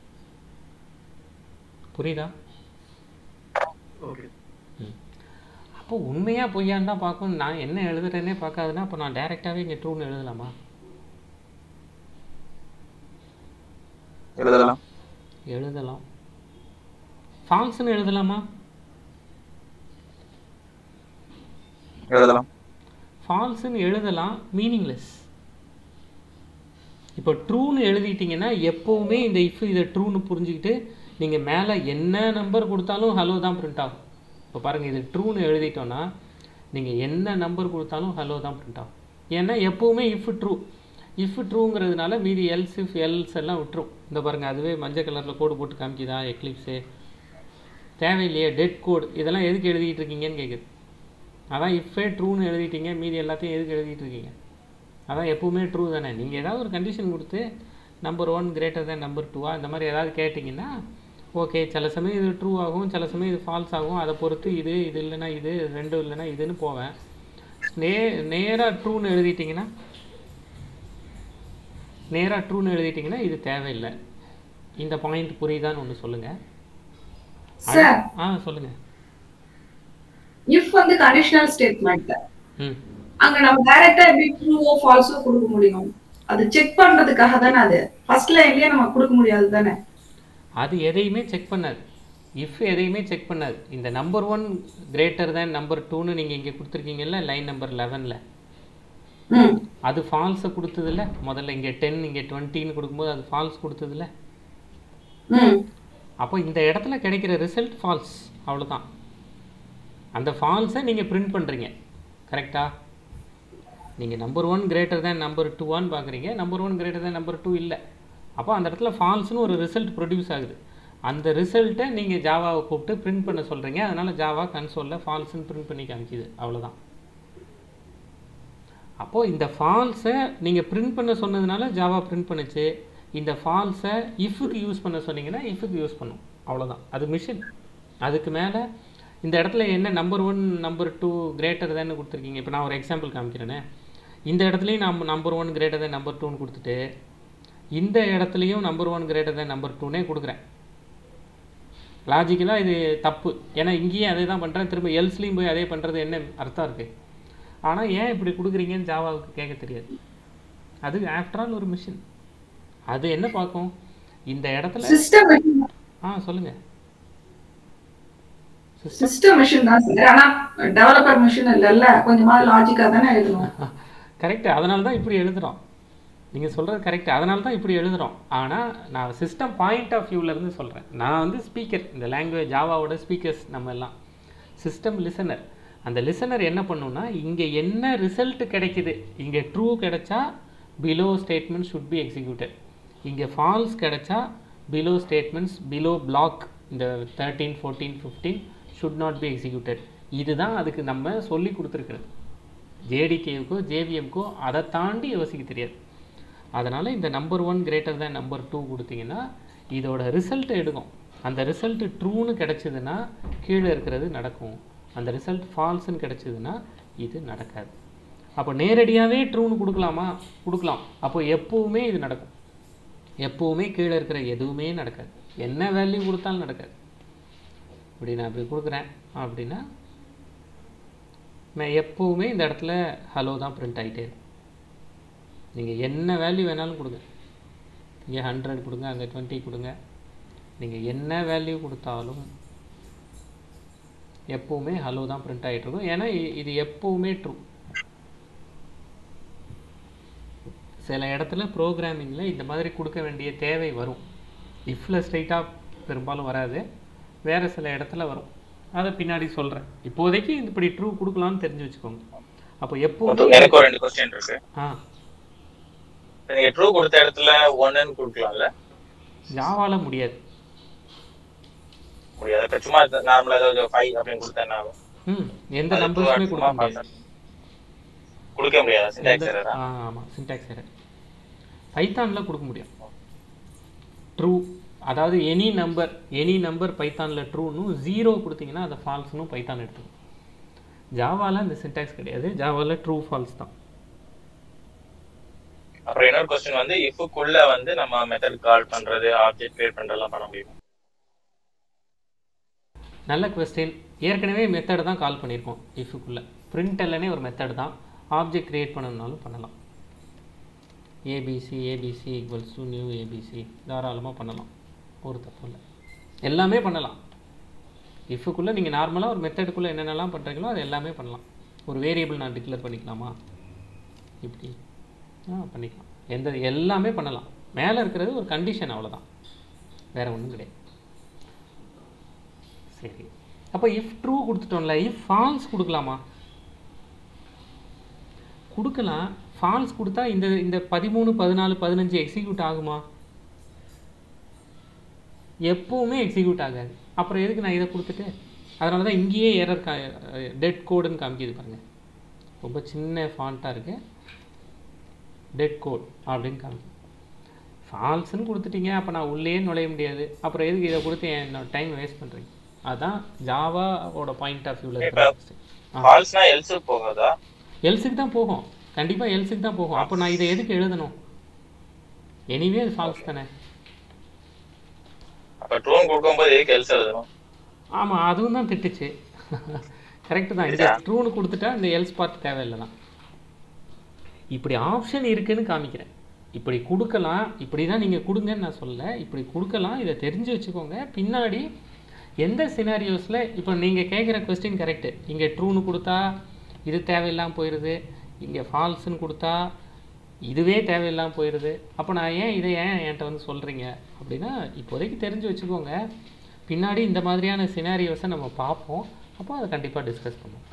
புரியுதா ஓகே அப்போ உண்மையா பொய்யான்னு தான் பார்க்கணும் நான் என்ன எழுதுறேனே பார்க்காதுன்னா அப்போ நான் டைரெக்டாகவே இங்கே ட்ரூன்னு எழுதலாமா எழுதலாம் எழுதலாம் ஃபால்ஸ்னு எழுதலாமா எழுதலாம் ஃபால்ஸ்னு எழுதலாம் மீனிங்லெஸ் இப்போ ட்ரூன்னு எழுதிட்டீங்கன்னா எப்போவுமே இந்த இஃப் இதை ட்ரூன்னு புரிஞ்சுக்கிட்டு நீங்கள் மேலே என்ன நம்பர் கொடுத்தாலும் ஹலோ தான் பிரிண்ட் ஆகும் இப்போ பாருங்கள் இது ட்ரூன்னு எழுதிட்டோன்னா நீங்கள் என்ன நம்பர் கொடுத்தாலும் ஹலோ தான் பிரிண்ட் ஆகும் ஏன்னா எப்போவுமே இஃப் ட்ரூ இஃப் ட்ரூங்கிறதுனால மீதி எல்ஸ் இஃப் எல்ஸ் எல்லாம் விட்டுரும் இந்த பாருங்கள் அதுவே மஞ்சள் கலரில் கோடு போட்டு காமிக்குதா எக்லிப்ஸு தேவையில்லையே டெட் கோட் இதெல்லாம் எதுக்கு எழுதிட்டு இருக்கீங்கன்னு கேட்குது அதான் இஃபே ட்ரூன்னு எழுதிட்டீங்க மீதி எல்லாத்தையும் எதுக்கு எழுதிட்டு இருக்கீங்க அதான் எப்பவுமே ட்ரூ தானே நீங்கள் ஏதாவது ஒரு கண்டிஷன் கொடுத்து number one greater than number டூவா இந்த மாதிரி ஏதாவது கேட்டிங்கன்னா ஓகே சில சமயம் இது ட்ரூ ஆகும் சில சமயம் இது ஃபால்ஸ் ஆகும் அதை பொறுத்து இது இது இல்லைன்னா இது ரெண்டும் இல்லைன்னா இதுன்னு போவேன் நே நேராக ட்ரூன்னு எழுதிட்டிங்கன்னா நேராக ட்ரூன்னு எழுதிட்டிங்கன்னா இது தேவையில்லை இந்த பாயிண்ட் புரியுதான்னு ஒன்று சொல்லுங்கள் சார் ஆ சொல்லுங்கள் இஃப் வந்து கண்டிஷனல் ஸ்டேட்மெண்ட் ம் அங்க நம்ம டைரக்டா எப்படி ட்ரூவோ ஃபால்ஸோ கொடுக்க முடியும் அது செக் பண்றதுக்காக தானே அது ஃபர்ஸ்ட் லைன்லயே நம்ம கொடுக்க முடியாது தானே அது எதையுமே செக் பண்ணாது இஃப் எதையுமே செக் பண்ணாது இந்த number one greater than number டூன்னு நீங்கள் இங்கே கொடுத்துருக்கீங்கல்ல லைன் நம்பர் லெவனில் ம் அது ஃபால்ஸை கொடுத்ததில்ல முதல்ல இங்கே டென் இங்கே டுவெண்ட்டின்னு கொடுக்கும்போது அது ஃபால்ஸ் கொடுத்ததில்ல ம் அப்போ இந்த இடத்துல கிடைக்கிற ரிசல்ட் ஃபால்ஸ் அவ்வளவுதான் அந்த ஃபால்ஸை நீங்கள் பிரிண்ட் பண்ணுறீங்க கரெக்டா நீங்கள் number one greater than number டூவான்னு பார்க்குறீங்க number one greater than number two இல்லை அப்போ அந்த இடத்துல ஃபால்ஸ்னு ஒரு ரிசல்ட் ப்ரொடியூஸ் ஆகுது அந்த ரிசல்ட்டை நீங்கள் ஜாவாவை கூப்பிட்டு பிரிண்ட் பண்ண சொல்கிறீங்க அதனால் ஜாவா கன்சோலில் ஃபால்ஸ்னு பிரிண்ட் பண்ணி காமிக்குது அவ்வளவுதான் அப்போது இந்த ஃபால்ஸை நீங்கள் பிரிண்ட் பண்ண சொன்னதுனால ஜாவா பிரிண்ட் பண்ணுச்சு இந்த ஃபால்ஸை இஃப்க்கு யூஸ் பண்ண சொன்னீங்கன்னா இஃப்க்கு யூஸ் பண்ணும் அவ்வளவுதான் அது மிஷின் அதுக்கு மேலே இந்த இடத்துல என்ன number one number two greater தான் கொடுத்துருக்கீங்க இப்போ நான் ஒரு எக்ஸாம்பிள் காமிக்கிறேனே இந்த இடத்துலையும் நம்ம number one greater than number டூன்னு கொடுத்துட்டு இந்த இடத்துலையும் number one greater than number டூனே கொடுக்குறேன் லாஜிக்கலாக இது தப்பு ஏன்னா இங்கேயும் அதே தான் பண்ணுறேன் திரும்ப எல்ஸ்லேயும் போய் அதே பண்ணுறது என்ன அர்த்தம் இருக்குது ஆனால் ஏன் இப்படி கொடுக்குறீங்கன்னு ஜாவாவுக்கு கேட்க தெரியாது அது ஆஃப்டர் ஆல் ஒரு மிஷின் அது என்ன பார்க்கும் இந்த இடத்துல சிஸ்டம் ஆ சொல்லுங்கள் சிஸ்டம் சிஸ்டம் மிஷின் தான் சார் ஆனா டெவலப்பர் மிஷின் இல்லைல்ல கொஞ்சமா லாஜிக்கா தானே எழுதணும் கரெக்ட் அதனால தான் இப்படி எழுதுறோம் நீங்கள் சொல்கிறது கரெக்ட் அதனால தான் இப்படி எழுதுறோம் ஆனால் நான் சிஸ்டம் பாயிண்ட் ஆஃப் இருந்து சொல்கிறேன் நான் வந்து ஸ்பீக்கர் இந்த லாங்குவேஜ் ஜாவாவோட ஸ்பீக்கர்ஸ் நம்ம எல்லாம் சிஸ்டம் லிசனர் அந்த லிசனர் என்ன பண்ணுன்னா இங்கே என்ன ரிசல்ட் கிடைக்குது இங்கே ட்ரூ கிடைச்சா below statement should be executed இங்கே ஃபால்ஸ் கிடைச்சா பிலோ ஸ்டேட்மெண்ட்ஸ் பிலோ பிளாக் இந்த thirteen fourteen fifteen should not be executed இதுதான் அதுக்கு நம்ம சொல்லி கொடுத்துருக்குறது ஜேடிகேவுக்கோ ஜேவிஎம்க்கோ அதை தாண்டி யோசிக்க தெரியாது அதனால் இந்த number one greater than number two கொடுத்தீங்கன்னா இதோட ரிசல்ட்டை எடுக்கும் அந்த ரிசல்ட்டு ட்ரூன்னு கிடச்சிதுன்னா கீழே இருக்கிறது நடக்கும் அந்த ரிசல்ட் ஃபால்ஸ்னு கிடச்சிதுன்னா இது நடக்காது அப்போ நேரடியாகவே ட்ரூன்னு கொடுக்கலாமா கொடுக்கலாம் அப்போ எப்போவுமே இது நடக்கும் எப்போவுமே கீழே இருக்கிற எதுவுமே நடக்காது என்ன வேல்யூ கொடுத்தாலும் நடக்காது இப்படி நான் இப்படி கொடுக்குறேன் அப்படின்னா நான் எப்போவுமே இந்த இடத்துல ஹலோ தான் பிரிண்ட் ஆகிட்டே இருக்கும் நீங்கள் என்ன வேல்யூ வேணாலும் கொடுங்க இங்கே ஹண்ட்ரட் கொடுங்க அங்கே டுவெண்ட்டி கொடுங்க நீங்கள் என்ன வேல்யூ கொடுத்தாலும் எப்போவுமே ஹலோ தான் பிரிண்ட் ஆகிட்டு இருக்கும் ஏன்னா இ- இது எப்போவுமே ட்ரூ சில இடத்துல ப்ரோக்ராமிங்கில் இந்த மாதிரி கொடுக்க வேண்டிய தேவை வரும் இஃப்பில் ஸ்ட்ரைட்டாக பெரும்பாலும் வராது வேறு சில இடத்துல வரும் அதை பின்னாடி சொல்கிறேன் இப்போதைக்கு இப்படி ட்ரூ கொடுக்கலாம்னு தெரிஞ்சு வச்சுக்கோங்க அப்போ எப்போவுமே எனக்கு ஒரு ரெண்டு கொஸ்டின் இருக்கு ஆ இப்ப நீங்க ட்ரூ கொடுத்த இடத்துல ஒன்னுன்னு கொடுக்கலாம்ல ஜாவால முடியாது முடியாது இப்ப சும்மா நார்மலா ஏதாவது ஃபைவ் அப்படின்னு கொடுத்தா என்ன ஆகும்? ம் எந்த அது நம்பர்ஸுமே சும்மா கொடுக்க முடியாது கொடுக்க முடியாது சிண்டாக்ஸ் எந்த- எரரா ஆ ஆமாம் சின்டாக்ஸ் எரர் பைத்தானில் கொடுக்க முடியும் ட்ரூ அதாவது எனி நம்பர் எனி நம்பர் பைத்தானில் ட்ரூன்னு ஜீரோ கொடுத்தீங்கன்னா அதை ஃபால்ஸ்னு பைத்தான் எடுத்துக்கும் ஜாவால அந்த சின்டாக்ஸ் கிடையாது ஜாவால ட்ரூ ஃபால்ஸ் தான் அப்புறம் இன்னொரு கொஸ்டின் வந்து இஃப்க்குள்ள வந்து நம்ம மெத்தட் கால் பண்றது ஆப்ஜெக்ட் கிரியேட் பண்றதெல்லாம் பண்ண முடியும் நல்ல கொஸ்டின் ஏற்கனவே மெத்தட் தான் கால் பண்ணியிருக்கோம் இஃபுக்குள்ளே பிரிண்ட் எல்லானே ஒரு மெத்தட் தான் ஆப்ஜெக்ட் கிரியேட் பண்ணணும்னாலும் பண்ணலாம் ABC ABC equals to new ABC தாராளமாக பண்ணலாம் ஒரு தப்பு இல்லை எல்லாமே பண்ணலாம் இஃபுக்குள்ளே நீங்கள் நார்மலாக ஒரு மெத்தடுக்குள்ளே என்னென்னலாம் பண்ணுறீங்களோ அது எல்லாமே பண்ணலாம் ஒரு வேரியபிள் நான் டிக்ளேர் பண்ணிக்கலாமா இப்படி ஆ பண்ணிக்கலாம் எந்த எல்லாமே பண்ணலாம் மேலே இருக்கிறது ஒரு கண்டிஷன் அவ்வளோதான் வேறு ஒன்றும் கிடையாது சரி அப்போ இஃப் ட்ரூ கொடுத்துட்டோம்ல இஃப் ஃபால்ஸ் கொடுக்கலாமா கொடுக்கலாம் ஃபால்ஸ் கொடுத்தா இந்த இந்த பதிமூணு பதினாலு பதினஞ்சு எக்ஸிக்யூட் ஆகுமா எப்பவுமே எக்ஸிக்யூட் ஆகாது அப்புறம் எதுக்கு நான் இதை கொடுத்துட்டு அதனால தான் இங்கேயே எரர் கா டெட் கோடுன்னு காமிக்குது பாருங்க ரொம்ப சின்ன ஃபாண்ட்டாக இருக்கு டெட் கோட் அப்படின்னு காமிக்குது ஃபால்ஸ்னு கொடுத்துட்டீங்க அப்போ நான் உள்ளே நுழைய முடியாது அப்புறம் எதுக்கு இதை கொடுத்து என்னோட டைம் வேஸ்ட் பண்ணுறீங்க அதான் ஜாவாவோட பாயிண்ட் ஆஃப் வியூவில் இருக்கிற ஃபால்ஸ்னா எல்ஸ் போகாதா எல்ஸுக்கு தான் போகும் கண்டிப்பாக எல்ஸுக்கு தான் போகும் அப்போ நான் இதை எதுக்கு எழுதணும் எனிவே அது ஃபால்ஸ் தானே அப்ப ட்ரூன் கொடுக்கும்போது எதுக்கு எல்ஸ் எழுதணும் ஆமாம் அதுவும் தான் திட்டுச்சு கரெக்டு தான் இந்த ட்ரூன்னு கொடுத்துட்டா இந்த எல்ஸ் பார்ட் தேவையில்லை தான் இப்படி ஆப்ஷன் இருக்குன்னு காமிக்கிறேன் இப்படி கொடுக்கலாம் இப்படி தான் நீங்கள் கொடுங்கன்னு நான் சொல்லல இப்படி கொடுக்கலாம் இதை தெரிஞ்சு வச்சுக்கோங்க பின்னாடி எந்த சினாரியோஸில் இப்போ நீங்கள் கேட்குற கொஸ்டின் கரெக்டு இங்கே ட்ரூன்னு கொடுத்தா இது தேவையில்லாமல் போயிடுது இங்கே ஃபால்ஸ்னு கொடுத்தா இதுவே தேவையில்லாமல் போயிடுது அப்போ நான் ஏன் இதை ஏன் என்கிட்ட வந்து சொல்கிறீங்க அப்படின்னா இப்போதைக்கு தெரிஞ்சு வச்சுக்கோங்க பின்னாடி இந்த மாதிரியான சினாரியோஸை நம்ம பார்ப்போம் அப்போ அதை கண்டிப்பாக டிஸ்கஸ் பண்ணுவோம்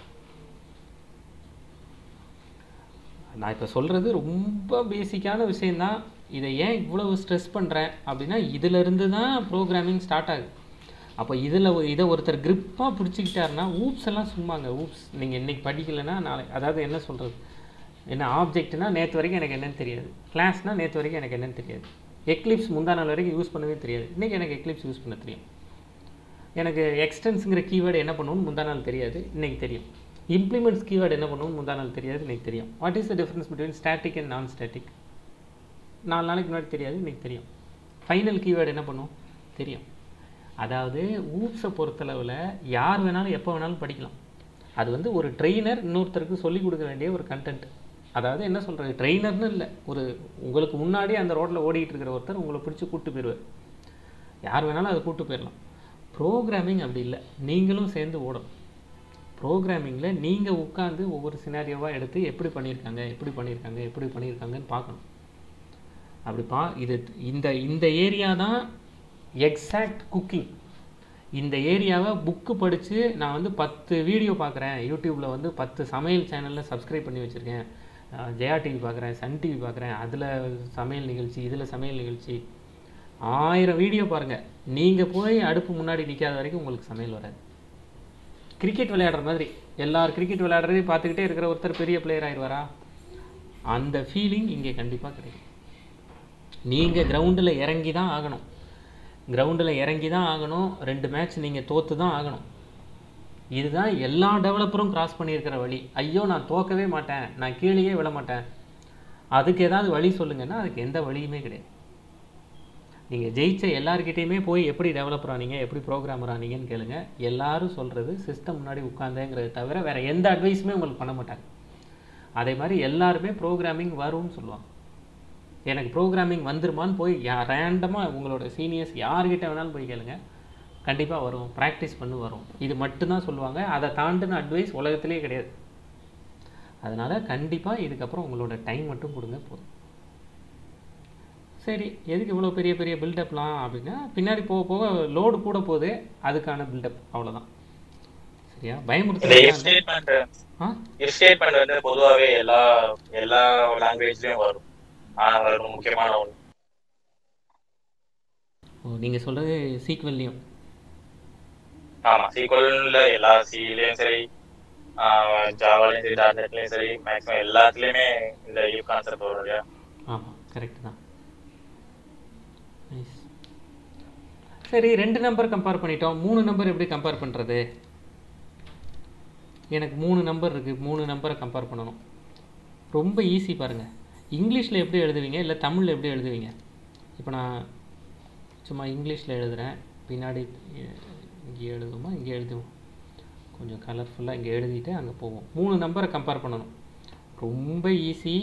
நான் இப்போ சொல்கிறது ரொம்ப பேசிக்கான விஷயந்தான் இதை ஏன் இவ்வளவு ஸ்ட்ரெஸ் பண்ணுறேன் அப்படின்னா இதிலிருந்து தான் ப்ரோக்ராமிங் ஸ்டார்ட் ஆகுது அப்போ இதில் இதை ஒருத்தர் grip-ஆ பிடிச்சிக்கிட்டாருன்னா ஊப்ஸ் எல்லாம் சும்மாங்க ஊப்ஸ் நீங்கள் இன்னைக்கு படிக்கலைன்னா நாளை அதாவது என்ன சொல்கிறது என்ன ஆப்ஜெக்ட்னா நேற்று வரைக்கும் எனக்கு என்னன்னு தெரியாது கிளாஸ்னால் நேற்று வரைக்கும் எனக்கு என்னன்னு தெரியாது எக்லிப்ஸ் முந்தா நாள் வரைக்கும் யூஸ் பண்ணவே தெரியாது இன்றைக்கி எனக்கு எக்லிப்ஸ் யூஸ் பண்ண தெரியும் எனக்கு எக்ஸ்டென்ஸுங்கிற கீவேர்டு என்ன பண்ணுவோம்னு முந்தா நாள் தெரியாது இன்னைக்கு தெரியும் இம்ப்ளிமெண்ட்ஸ் கீவேர்டு என்ன பண்ணுவோம்னு முந்தா நாள் தெரியாது இன்னைக்கு தெரியும் what is the difference between static and non static நாலு நாளைக்கு முன்னாடி தெரியாது இன்னைக்கு தெரியும் ஃபைனல் கீவேர்டு என்ன பண்ணும் தெரியும் அதாவது ஊப்ஸை பொறுத்தளவில் யார் வேணாலும் எப்போ வேணாலும் படிக்கலாம் அது வந்து ஒரு ட்ரெயினர் இன்னொருத்தருக்கு சொல்லிக் கொடுக்க வேண்டிய ஒரு கண்டென்ட் அதாவது என்ன சொல்கிறது ட்ரெயினர்னு இல்லை ஒரு உங்களுக்கு முன்னாடி அந்த ரோட்டில் ஓடிட்டு இருக்கிற ஒருத்தர் உங்களை பிடிச்சி கூப்பிட்டு போயிடுவார் யார் வேணாலும் அதை கூப்பிட்டு போயிடலாம் ப்ரோக்ராமிங் அப்படி இல்லை நீங்களும் சேர்ந்து ஓடணும் ப்ரோக்ராமிங்கில் நீங்கள் உட்காந்து ஒவ்வொரு சினாரியோவாக எடுத்து எப்படி பண்ணியிருக்காங்க எப்படி பண்ணியிருக்காங்க எப்படி பண்ணியிருக்காங்கன்னு பார்க்கணும் அப்படி பா இது இந்த இந்த ஏரியா தான் எக்ஸாக்ட் குக்கிங் இந்த ஏரியாவை புக்கு படித்து நான் வந்து பத்து வீடியோ பார்க்குறேன் யூடியூப்பில் வந்து பத்து சமையல் சேனலில் சப்ஸ்கிரைப் பண்ணி வச்சுருக்கேன் அஹ் ஜெயா டிவி பார்க்குறேன் சன் டிவி பார்க்குறேன் அதில் சமையல் நிகழ்ச்சி இதில் சமையல் நிகழ்ச்சி ஆயிரம் வீடியோ பாருங்கள் நீங்கள் போய் அடுப்பு முன்னாடி நிற்காத வரைக்கும் உங்களுக்கு சமையல் வராது கிரிக்கெட் விளையாடுற மாதிரி எல்லார் கிரிக்கெட் விளையாடுறதையும் பார்த்துக்கிட்டே இருக்கிற ஒருத்தர் பெரிய பிளேயர் ஆயிடுவாரா அந்த ஃபீலிங் இங்கே கண்டிப்பாக கிடைக்கும் நீங்கள் கிரவுண்டில் இறங்கி தான் ஆகணும் கிரவுண்டில் இறங்கி தான் ஆகணும் ரெண்டு மேட்ச் நீங்கள் தோற்று தான் ஆகணும் இதுதான் எல்லா டெவலப்பரும் கிராஸ் பண்ணியிருக்கிற வழி ஐயோ நான் தோக்கவே மாட்டேன் நான் கீழேயே விழ மாட்டேன் அதுக்கு ஏதாவது வழி சொல்லுங்கன்னா அதுக்கு எந்த வழியுமே கிடையாது நீங்கள் ஜெயிச்ச எல்லாருக்கிட்டேயுமே போய் எப்படி டெவலப்பர் ஆனீங்க எப்படி ப்ரோக்ராமர் ஆனீங்கன்னு கேளுங்க எல்லாரும் சொல்கிறது சிஸ்டம் முன்னாடி உட்காந்தேங்கிறத தவிர வேறு எந்த அட்வைஸுமே உங்களுக்கு பண்ண மாட்டாங்க அதே மாதிரி எல்லாருமே ப்ரோக்ராமிங் வரும்னு சொல்லுவாங்க எனக்கு ப்ரோக்ராமிங் வந்துருமான்னு போய் ரேண்டமாக உங்களோட சீனியர்ஸ் யார்கிட்ட வேணாலும் போய் கேளுங்க கண்டிப்பாக வரும் ப்ராக்டிஸ் பண்ணி வரும் இது மட்டும்தான் சொல்லுவாங்க அதை தாண்டின அட்வைஸ் உலகத்திலே கிடையாது அதனால் கண்டிப்பாக இதுக்கப்புறம் உங்களோட டைம் மட்டும் கொடுங்க போதும் சரி எதுக்கு இவ்வளோ பெரிய பெரிய பில்டப்லாம் அப்படின்னா பின்னாடி போக போக லோடு கூட போகுது அதுக்கான பில்டப் அவ்வளோதான் சரியா இந்த பயமுறுத்த if statement ah if statement வந்து பொதுவாவே எல்லா எல்லா லாங்குவேஜ்லயும் வரும் ஆனா அது ரொம்ப முக்கியமான ஒண்ணு ஓ நீங்கள் சொல்கிறது சீக்வல்லையும் ஆமா சீக்வல்ல எல்லா சிலயும் சரி ஜாவாலையும் சரி டாட்நெட்லயும் சரி மேக்ஸிமம் எல்லாத்துலயுமே இந்த if கான்செப்ட் வரும் இல்லையா ஆமாம் கரெக்ட் தான் நைஸ் சரி ரெண்டு நம்பர் கம்பேர் பண்ணிட்டோம் மூணு நம்பர் எப்படி கம்பேர் பண்ணுறது எனக்கு மூணு நம்பர் இருக்குது மூணு நம்பரை கம்பேர் பண்ணணும் ரொம்ப ஈஸி பாருங்கள் இங்கிலீஷில் எப்படி எழுதுவீங்க இல்லை தமிழில் எப்படி எழுதுவீங்க இப்போ நான் சும்மா இங்கிலீஷில் எழுதுகிறேன் பின்னாடி அஹ், இங்கே எழுதுவோமா இங்கே எழுதுவோம் கொஞ்சம் கலர்ஃபுல்லாக இங்கே எழுதிட்டு அங்கே போவோம் மூணு நம்பரை கம்பேர் பண்ணணும் ரொம்ப ஈஸி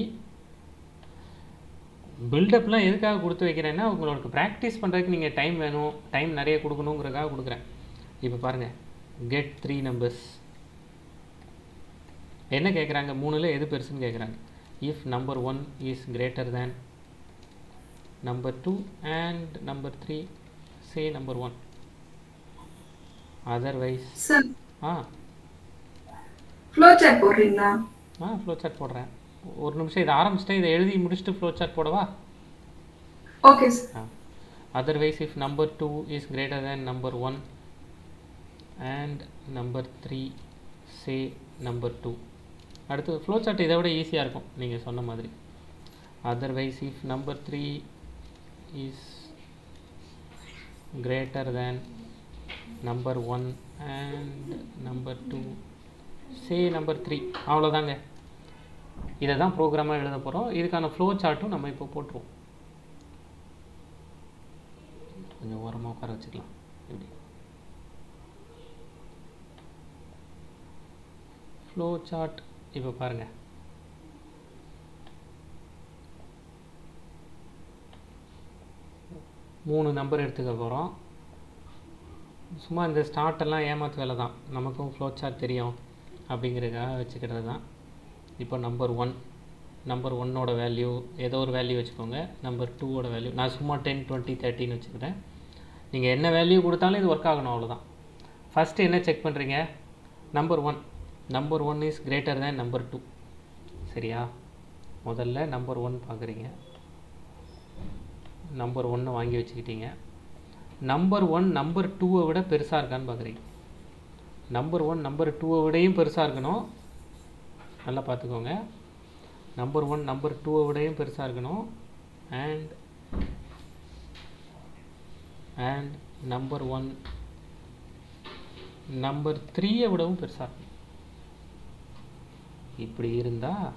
பில்டப்லாம் எதுக்காக கொடுத்து வைக்கிறேன்னா உங்களுக்கு ப்ராக்டிஸ் பண்ணுறதுக்கு நீங்கள் டைம் வேணும் டைம் நிறைய கொடுக்கணுங்கிறதுக்காக கொடுக்குறேன் இப்போ பாருங்கள் கெட் த்ரீ நம்பர்ஸ் என்ன கேட்குறாங்க மூணில் எது பெருசுன்னு கேட்குறாங்க if number one is greater than number two and number three say number one otherwise sir ஆ ஃப்ளோ சார்ட் போடுறீங்களா ஆ ஃப்ளோ சார்ட் போடுறேன் ஒரு நிமிஷம் இதை ஆரம்பிச்சிட்டேன் இதை எழுதி முடிச்சுட்டு ஃப்ளோ சார்ட் போடவா okay sir otherwise if number 2 is greater than number 1 and number 3 say number 2 அடுத்து ஃப்ளோ சார்ட் இதை விட ஈஸியாக இருக்கும் நீங்கள் சொன்ன மாதிரி otherwise if number three is greater than number one and number two say number three அவ்வளோதாங்க இதை தான் ப்ரோக்ராமாக எழுத போகிறோம் இதுக்கான ஃப்ளோ சார்ட்டும் நம்ம இப்போ போட்டுருவோம் கொஞ்சம் ஓரமாக உட்கார வச்சுக்கலாம் இப்படி ஃப்ளோ சார்ட் இப்போ பாருங்கள் மூணு நம்பர் எடுத்துக்க போகிறோம் சும்மா இந்த ஸ்டார்ட் எல்லாம் ஏமாத்து வேலை தான் நமக்கும் ஃப்ளோ சார்ட் தெரியும் அப்படிங்கிறதுக்காக வச்சுக்கிறது தான் இப்போ நம்பர் ஒன் நம்பர் ஒன்னோட வேல்யூ ஏதோ ஒரு வேல்யூ வச்சுக்கோங்க நம்பர் டூவோட வேல்யூ நான் சும்மா டென் டுவெண்ட்டி தேர்ட்டின்னு வச்சுக்கிறேன் நீங்கள் என்ன வேல்யூ கொடுத்தாலும் இது ஒர்க் ஆகணும் அவ்வளோதான் ஃபஸ்ட்டு என்ன செக் பண்ணுறீங்க number one number one is greater than number two சரியா முதல்ல நம்பர் ஒன் பார்க்குறீங்க நம்பர் ஒன்று வாங்கி வச்சுக்கிட்டீங்க நம்பர் ஒன் நம்பர் டூவை விட பெருசாக இருக்கான்னு பார்க்குறீங்க நம்பர் ஒன் நம்பர் டூவை விடையும் பெருசாக இருக்கணும் நல்லா பார்த்துக்கோங்க நம்பர் ஒன் நம்பர் டூவை விடையும் பெருசாக இருக்கணும் and and number one number த்ரீயை விடவும் பெருசாக இருக்கணும் இப்படி இருந்தால்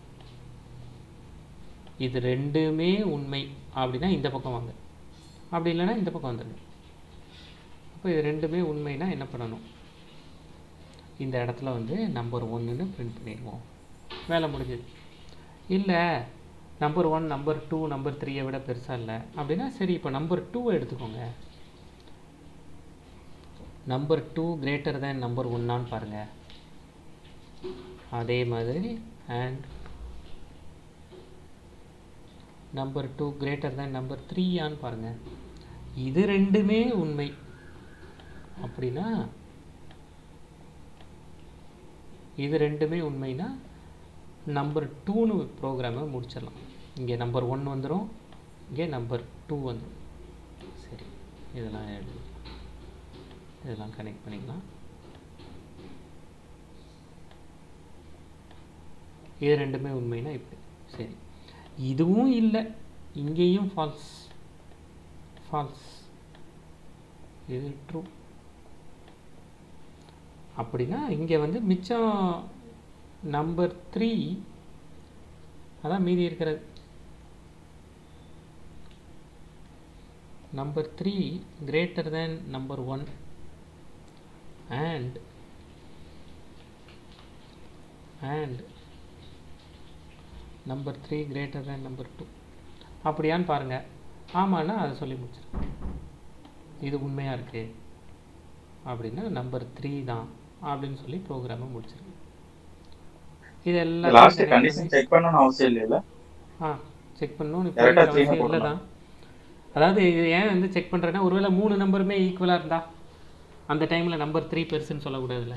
இது ரெண்டுமே உண்மை அப்படின்னா இந்த பக்கம் வாங்க அப்படி இல்லைன்னா இந்த பக்கம் வந்துடுங்க அப்போ இது ரெண்டுமே உண்மைனா என்ன பண்ணணும் இந்த இடத்துல வந்து நம்பர் ஒன்றுன்னு பிரிண்ட் பண்ணிடுவோம் வேலை முடிஞ்சுது இல்லை number one number two number த்ரீயை விட பெருசாக இல்லை அப்படின்னா சரி இப்போ நம்பர் டூவை எடுத்துக்கோங்க number two greater than number ஒன்னான்னு பாருங்கள் அதே மாதிரி and number two greater than number த்ரீயான்னு பாருங்கள் இது ரெண்டுமே உண்மை அப்படின்னா இது ரெண்டுமே உண்மைனா நம்பர் டூன்னு ப்ரோக்ராமை முடிச்சிடலாம் இங்கே நம்பர் ஒன் வந்துடும் இங்கே நம்பர் டூ வந்துடும் சரி இதெல்லாம் எழுதி இதெல்லாம் கனெக்ட் பண்ணிக்கலாம் இது ரெண்டுமே உண்மைனா இப்படி சரி இதுவும் இல்லை இங்கேயும் ஃபால்ஸ் ஃபால்ஸ் இது ட்ரூ அப்படின்னா இங்கே வந்து மிச்சம் நம்பர் த்ரீ அதான் மீதி இருக்கிறது number three greater than number one and and number three greater than number two அப்படியான்னு பாருங்கள் ஆமான்னா அதை சொல்லி முடிச்சிருக்கேன் இது உண்மையாக இருக்கு அப்படின்னா நம்பர் த்ரீ தான் அப்படின்னு சொல்லி ப்ரோக்ராமை முடிச்சிருக்கேன் இது லாஸ்ட் எல்லாத்தையும் கண்டிஷன் செக் பண்ணணும்னு அவசியம் இல்லைல்ல ஆ செக் பண்ணணும் Correct ஆ அவசியம் clean ஆ இல்லை தான் அதாவது இது ஏன் வந்து செக் பண்ணுறேன்னா ஒருவேளை மூணு நம்பருமே ஈக்குவலாக இருந்தா அந்த டைமில் நம்பர் த்ரீ பெருசுன்னு சொல்லக்கூடாதுல்ல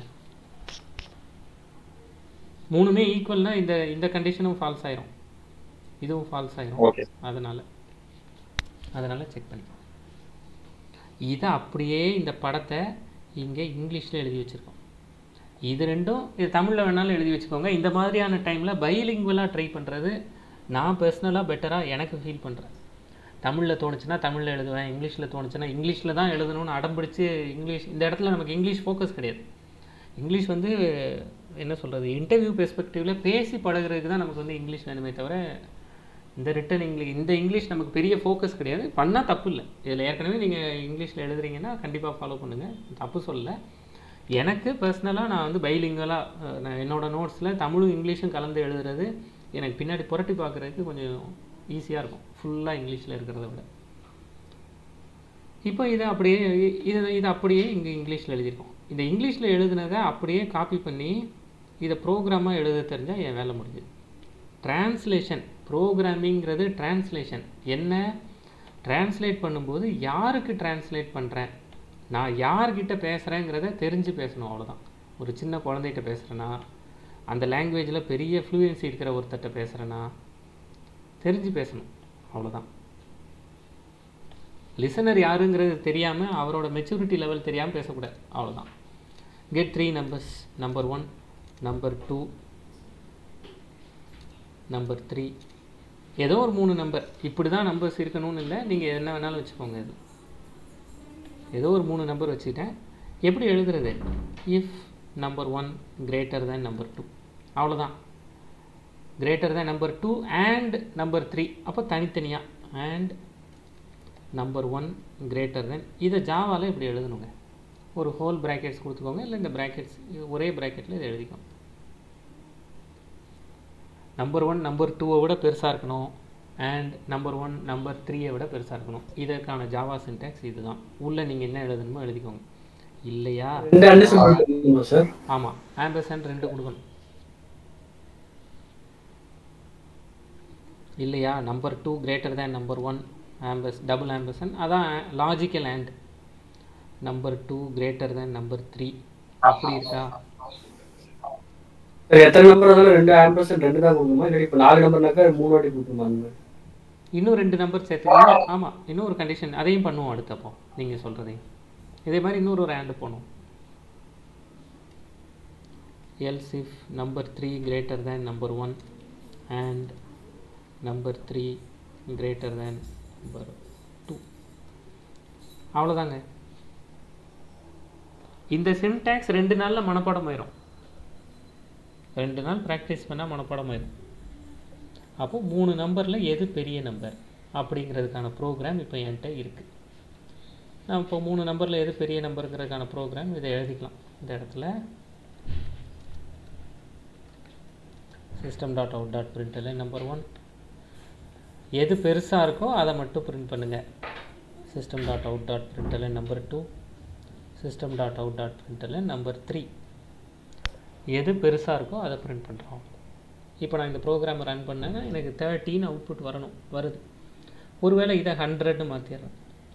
மூணுமே ஈக்குவல்னா இந்த இந்த கண்டிஷனும் ஃபால்ஸ் ஆயிரும் இதுவும் ஃபால்ஸ் ஆயிரும் ஓகே அதனால் அதனால் செக் பண்ணி இதை அப்படியே இந்த படத்தை இங்கே இங்கிலீஷில் எழுதி வச்சுருக்கோம் இது ரெண்டும் இது தமிழில் வேணாலும் எழுதி வச்சுக்கோங்க இந்த மாதிரியான டைமில் பைலிங்குவலாக ட்ரை பண்ணுறது நான் பர்சனலாக பெட்டராக எனக்கு ஃபீல் பண்ணுறேன் தமிழில் தோணுச்சுன்னா தமிழில் எழுதுவேன் இங்கிலீஷில் தோணுச்சுன்னா இங்கிலீஷில் தான் எழுதணும்னு அடம்பிடிச்சு இங்கிலீஷ் இந்த இடத்துல நமக்கு இங்கிலீஷ் ஃபோக்கஸ் கிடையாது இங்கிலீஷ் வந்து என்ன சொல்கிறது இன்டர்வியூ பெர்ஸ்பெக்டிவில் பேசி பழகுறதுக்கு தான் நமக்கு வந்து இங்கிலீஷ் வேணுமே தவிர இந்த ரிட்டன் இங்கிலீஷ் இந்த இங்கிலீஷ் நமக்கு பெரிய ஃபோக்கஸ் கிடையாது பண்ணால் தப்பு இல்லை இதில் ஏற்கனவே நீங்கள் இங்கிலீஷில் எழுதுறீங்கன்னா கண்டிப்பாக ஃபாலோ பண்ணுங்கள் தப்பு சொல்லலை எனக்கு பர்சனலாக நான் வந்து பைலிங்கலாக நான் என்னோடய நோட்ஸில் தமிழும் இங்கிலீஷும் கலந்து எழுதுறது எனக்கு பின்னாடி புரட்டி பார்க்குறதுக்கு கொஞ்சம் ஈஸியாக இருக்கும் ஃபுல்லாக இங்கிலீஷில் இருக்கிறத விட இப்போ இதை அப்படியே இதை இதை அப்படியே இங்கே இங்கிலீஷில் எழுதியிருக்கோம் இந்த இங்கிலீஷில் எழுதுனதை அப்படியே காப்பி பண்ணி இதை ப்ரோக்ராமாக எழுத தெரிஞ்சால் என் வேலை முடிஞ்சுது டிரான்ஸ்லேஷன் ப்ரோக்ராமிங்கிறது டிரான்ஸ்லேஷன் என்ன டிரான்ஸ்லேட் பண்ணும்போது யாருக்கு டிரான்ஸ்லேட் பண்ணுறேன் நான் யார்கிட்ட பேசுகிறேங்கிறத தெரிஞ்சு பேசணும் அவ்வளோதான் ஒரு சின்ன குழந்தைகிட்ட பேசுகிறேன்னா அந்த லாங்குவேஜில் பெரிய ஃப்ளூயன்சி இருக்கிற ஒருத்தர்கிட்ட பேசுகிறேன்னா தெரிஞ்சு பேசணும் அவ்வளோதான் லிசனர் யாருங்கிறது தெரியாமல் அவரோட மெச்சூரிட்டி லெவல் தெரியாமல் பேசக்கூடாது அவ்வளோதான் get three numbers number one number two number three ஏதோ ஒரு மூணு நம்பர் இப்படி தான் நம்பர்ஸ் இருக்கணும்னு இல்லை நீங்கள் என்ன வேணாலும் வச்சுக்கோங்க இது ஏதோ ஒரு மூணு நம்பர் வச்சுக்கிட்டேன் எப்படி எழுதுறது if number one greater than number two அவ்வளோதான் greater than number two and number three அப்போ தனித்தனியாக and number one greater than இதை ஜாவாவில் இப்படி எழுதணுங்க ஒரு ஹோல் ப்ராக்கெட்ஸ் கொடுத்துக்கோங்க இல்லை இந்த ப்ராக்கெட்ஸ் ஒரே ப்ராக்கெட்டில் இதை எழுதிக்கோங்க நம்பர் ஒன் நம்பர் டூவை விட பெருசாக இருக்கணும் அண்ட் நம்பர் ஒன் நம்பர் த்ரீயை விட பெருசாக இருக்கணும் இதற்கான ஜாவா சின்டாக்ஸ் இதுதான் உள்ளே நீங்கள் என்ன எழுதணுமோ எழுதிக்கோங்க இல்லையா ரெண்டு அண்டு சிம்பிள் இருக்குமா சார் ஆமாம் ஆம்பர்சன்ட் ரெண்டு கொடுக்கணும் இல்லையா number two greater than number one ஆம்பஸ் டபுள் ஆம்பர்சன் அதான் logical and number two greater than number three அப்படி இருக்கா சார் எத்தனை நம்பர் இருந்தாலும் ரெண்டு ஆம்பர்சன்ட் ரெண்டு தான் கொடுக்கணுமா இல்லை இப்போ நாலு நம்பர்னாக்கா மூணு வாட்டி கொடுக்கணுமா அந்த மாதிரி இன்னும் ரெண்டு நம்பர் சேர்த்து ஆமாம் இன்னும் ஒரு கண்டிஷன் அதையும் பண்ணுவோம் அடுத்தப்போ நீங்கள் சொல்கிறதையும் இதே மாதிரி இன்னொரு ஒரு ஆண்டு போகணும் else if number 3 greater than number 1 and number 3 greater than number 2 அவ்வளோதாங்க இந்த சின்டாக்ஸ் ரெண்டு நாளில் மனப்பாடம் ஆயிரும் ரெண்டு நாள் ப்ராக்டிஸ் பண்ணால் மனப்பாடம் ஆயிரும் அப்போ மூணு நம்பரில் எது பெரிய நம்பர் அப்படிங்கிறதுக்கான ப்ரோக்ராம் இப்போ என்கிட்ட இருக்குது நான் இப்போ மூணு நம்பரில் எது பெரிய நம்பருங்கிறதுக்கான ப்ரோக்ராம் இதை எழுதிக்கலாம் இந்த இடத்துல system dot out dot println number one எது பெருசாக இருக்கோ அதை மட்டும் பிரிண்ட் பண்ணுங்கள் system dot out dot println number two system dot out dot println number three எது பெருசாக இருக்கோ அதை பிரிண்ட் பண்ணுறோம் இப்போ நான் இந்த ப்ரோக்ராம் ரன் பண்ணேன்னா எனக்கு தேர்ட்டின்னு அவுட்புட் வரணும் வருது ஒருவேளை இதை ஹண்ட்ரட்னு மாற்றிடுறேன்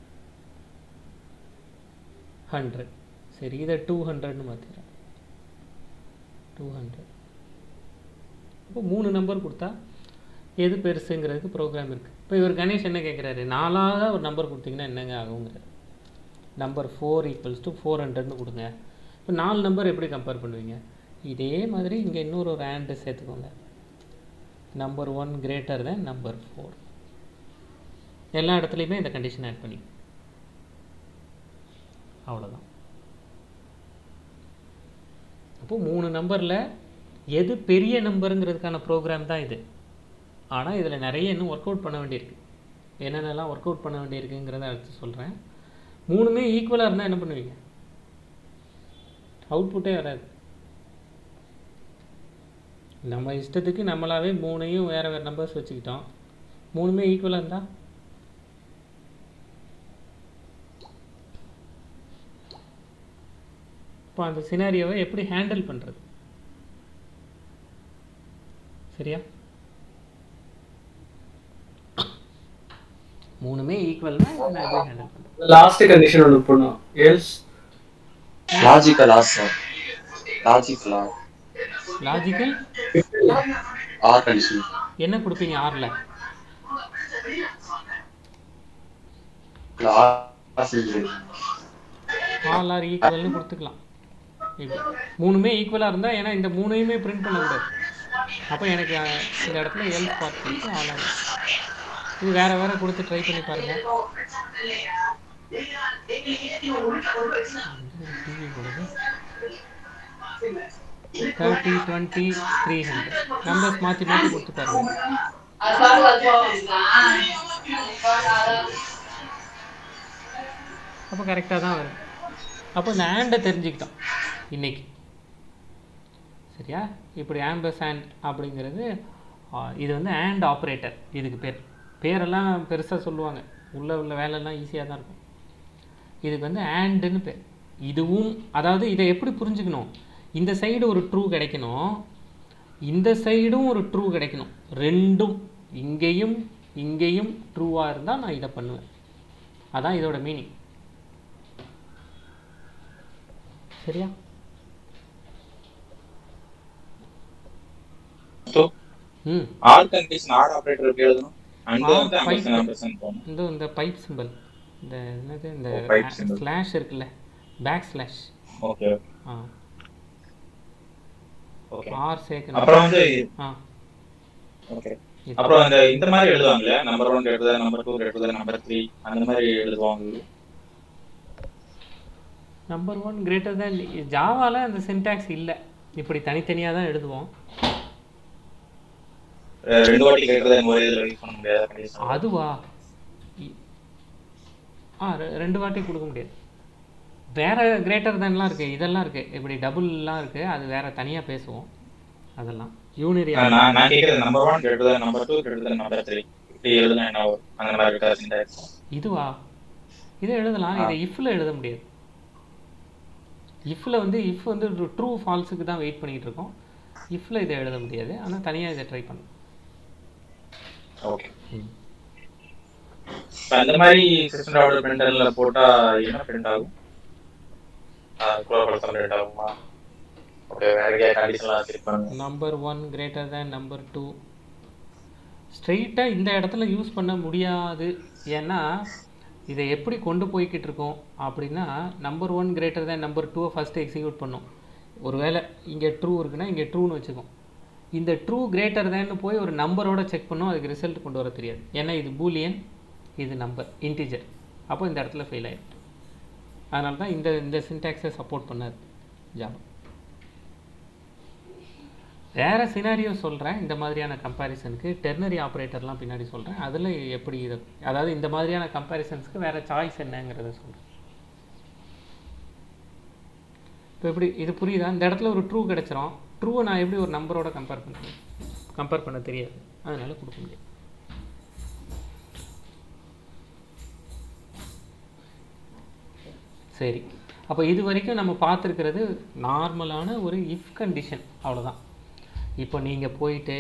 ஹண்ட்ரட் சரி இதை டூ ஹண்ட்ரட்னு மாற்றிடுறேன் டூ ஹண்ட்ரட் இப்போ மூணு நம்பர் கொடுத்தா எது பெருசுங்கிறதுக்கு ப்ரோக்ராம் இருக்குது இப்போ இவர் கணேஷ் என்ன கேட்குறாரு நாலாவது ஒரு நம்பர் கொடுத்தீங்கன்னா என்னங்க ஆகுங்கிறார் number four equals to four ஹண்ட்ரட்னு கொடுங்க இப்போ நாலு நம்பர் எப்படி கம்பேர் பண்ணுவீங்க இதே மாதிரி இங்கே இன்னொரு ஒரு ஆண்டு சேர்த்துக்கோங்க number one greater than number four எல்லா இடத்துலையுமே இந்த கண்டிஷன் ஆட் பண்ணி அவ்வளோதான் அப்போ மூணு நம்பரில் எது பெரிய நம்பருங்கிறதுக்கான ப்ரோக்ராம் தான் இது ஆனால் இதில் நிறைய இன்னும் ஒர்க் அவுட் பண்ண வேண்டியிருக்கு என்னென்னலாம் ஒர்க் அவுட் பண்ண வேண்டியிருக்குங்கிறத அடுத்து சொல்கிறேன் மூணுமே ஈக்குவலாக இருந்தால் என்ன பண்ணுவீங்க அவுட்புட்டே வராது நம்ம இஷ்டத்துக்கு நம்மளாவே மூணையும் வேறு வேறு நம்பர்ஸ் வச்சுக்கிட்டோம் மூணுமே ஈக்குவலாக இருந்தால் இப்போ அந்த சினாரியோவை எப்படி ஹேண்டில் பண்ணுறது சரியா மூணுமே ஈக்குவல்னா நான் எப்படி ஹேண்டில் பண்ணுறது லாஸ்ட் கண்டிஷன் ஒன்று பண்ணும் else logical or sir logical or logical or condition என்ன கொடுப்பீங்க ஆறில் ஆல் ஆர் ஈக்குவல்னு கொடுத்துக்கலாம் இப்படி மூணுமே ஈக்குவலாக இருந்தால் ஏன்னா இந்த மூணையுமே பிரிண்ட் பண்ணக்கூடாது அப்போ எனக்கு அஹ், இந்த இடத்துல எல் பார்ட் கொடுத்து ஆல் ஆர் இது வேற வேற கொடுத்து ட்ரை பண்ணி பாருங்க thirty twenty three hundred numbers மாற்றி மாற்றி கொடுத்து பாருங்க அப்போ கரெக்டாக தான் வரும் அப்போ இந்த ஆண்டை தெரிஞ்சுக்கிட்டோம் இன்னைக்கு சரியா இப்படி ஆம்பஸ் ஆண்ட் அப்படிங்கிறது ஆ, இது வந்து ஆண்ட் ஆப்ரேட்டர் இதுக்கு பேர் பேரெல்லாம் பெருசாக சொல்லுவாங்க உள்ள உள்ள வேலையெல்லாம் ஈஸியாக தான் இருக்கும் இதுக்கு வந்து ஆண்டுன்னு பேர் இதுவும் அதாவது இதை எப்படி புரிஞ்சுக்கணும் இந்த சைடு ஒரு ட்ரூ கிடைக்கணும் இந்த சைடும் ஒரு ட்ரூ கிடைக்கணும் ரெண்டும் இங்கேயும் இங்கேயும் ட்ரூவாக இருந்தால் நான் இதை பண்ணுவேன் அதான் இதோட மீனிங் சரியா ஸோ ம் ஆல் கண்டிஷன் ஆட் ஆப்ரேட்டர் எப்படி எழுதணும் அண்ட் All வந்து five அம்பர்சன் அம்பர்சன் போகணும் இந்த இந்த பைப் சிம்பிள் இந்த என்னது இந்த ஓ, pipe symbol. ஸ்லாஷ் இருக்குல்ல பேக் ஸ்லாஷ் ஓகே ஆ ஓகே ஆர் சேர்க்கணும் அப்புறம் வந்து ஆ ஓகே இது. அப்புறம் இந்த இந்த மாதிரி எழுதுவாங்கல்ல நம்பர் ஒன் கேட்டது நம்பர் டூ கேட்டது நம்பர் த்ரீ அந்த மாதிரி எழுதுவாங்க நம்பர் ஒன் கிரேட்டர் தேன் ஜாவால அந்த சின்டாக்ஸ் இல்லை இப்படி தனித்தனியாக தான் எழுதுவோம் அஹ் ரெண்டு வாட்டி கேட்டதை ஒரே இதில் யூஸ் பண்ண முடியாத கண்டிஷன் அதுவா இ- ஆ ரெ- ரெண்டு வாட்டி கொடுக்க முடியாது வேற கிரேட்டர் தேன்லாம் இருக்கு இதெல்லாம் இருக்கு இப்படி டபுள்லாம் இருக்கு அது வேற தனியாக பேசுவோம் அதெல்லாம் யூனிரி நான் நான் கேட்கறது நம்பர் ஒன் கேட்டது நம்பர் டூ கேட்டது நம்பர் த்ரீ இப்படி எழுதுனா என்ன வரும் அந்த மாதிரி இருக்கா சின்டாக்ஸ் இதுவா இதை எழுதலாம் இதை இஃப்ல எழுத முடியாது இஃப்ல வந்து இஃப் வந்து ட்ரூ ஃபால்ஸுக்கு தான் வெயிட் பண்ணிட்டு இருக்கோம் இஃப்ல இதை எழுத முடியாது ஆனால் தனியாக இதை ட்ரை பண்ணலாம் ஓகே இப்ப அந்த மாதிரி சிஸ்டம் டெவலப் பிரிண்டர்ல போட்டா என்ன பிரிண்ட் ஆகும் குளோபல் பிரிண்ட் ஆகுமா ஓகே வேற கண்டிஷன்லாம் செட் பண்ணுங்க number one greater than number two ஸ்ட்ரெயிட்டாக இந்த இடத்துல யூஸ் பண்ண முடியாது ஏன்னா இதை எப்படி கொண்டு போய்கிட்டு இருக்கோம் அப்படின்னா number one greater than number டூவை ஃபஸ்ட்டு எக்ஸிக்யூட் பண்ணும் ஒருவேளை இங்கே ட்ரூ இருக்குன்னா இங்கே ட்ரூன்னு வச்சுக்கோம் இந்த ட்ரூ கிரேட்டர் தேன்னு போய் ஒரு நம்பரோட செக் பண்ணும் அதுக்கு ரிசல்ட் கொண்டு வர தெரியாது ஏன்னா இது பூலியன் இது நம்பர் இன்டிஜர் அப்போ இந்த இடத்துல ஃபெயில் ஆயிடும் அதனால தான் இந்த இந்த சின்டாக்ஸை சப்போர்ட் பண்ணாது ஜாவா வேறு சினாரியோ சொல்கிறேன் இந்த மாதிரியான கம்பேரிசனுக்கு டெர்னரி ஆப்ரேட்டர்லாம் பின்னாடி சொல்கிறேன் அதில் எப்படி இதை அதாவது இந்த மாதிரியான கம்பேரிசன்ஸ்க்கு வேறு சாய்ஸ் என்னங்கிறத சொல்கிறேன் இப்போ எப்படி இது புரியுதா இந்த இடத்துல ஒரு ட்ரூ கிடச்சிரும் ட்ரூவை நான் எப்படி ஒரு நம்பரோட கம்பேர் பண்ணுறேன் கம்பேர் பண்ண தெரியாது அதனால கொடுக்க முடியாது சரி அப்போ இது வரைக்கும் நம்ம பார்த்துருக்கிறது நார்மலான ஒரு இஃப் கண்டிஷன் அவ்வளோதான் இப்போ நீங்கள் போயிட்டு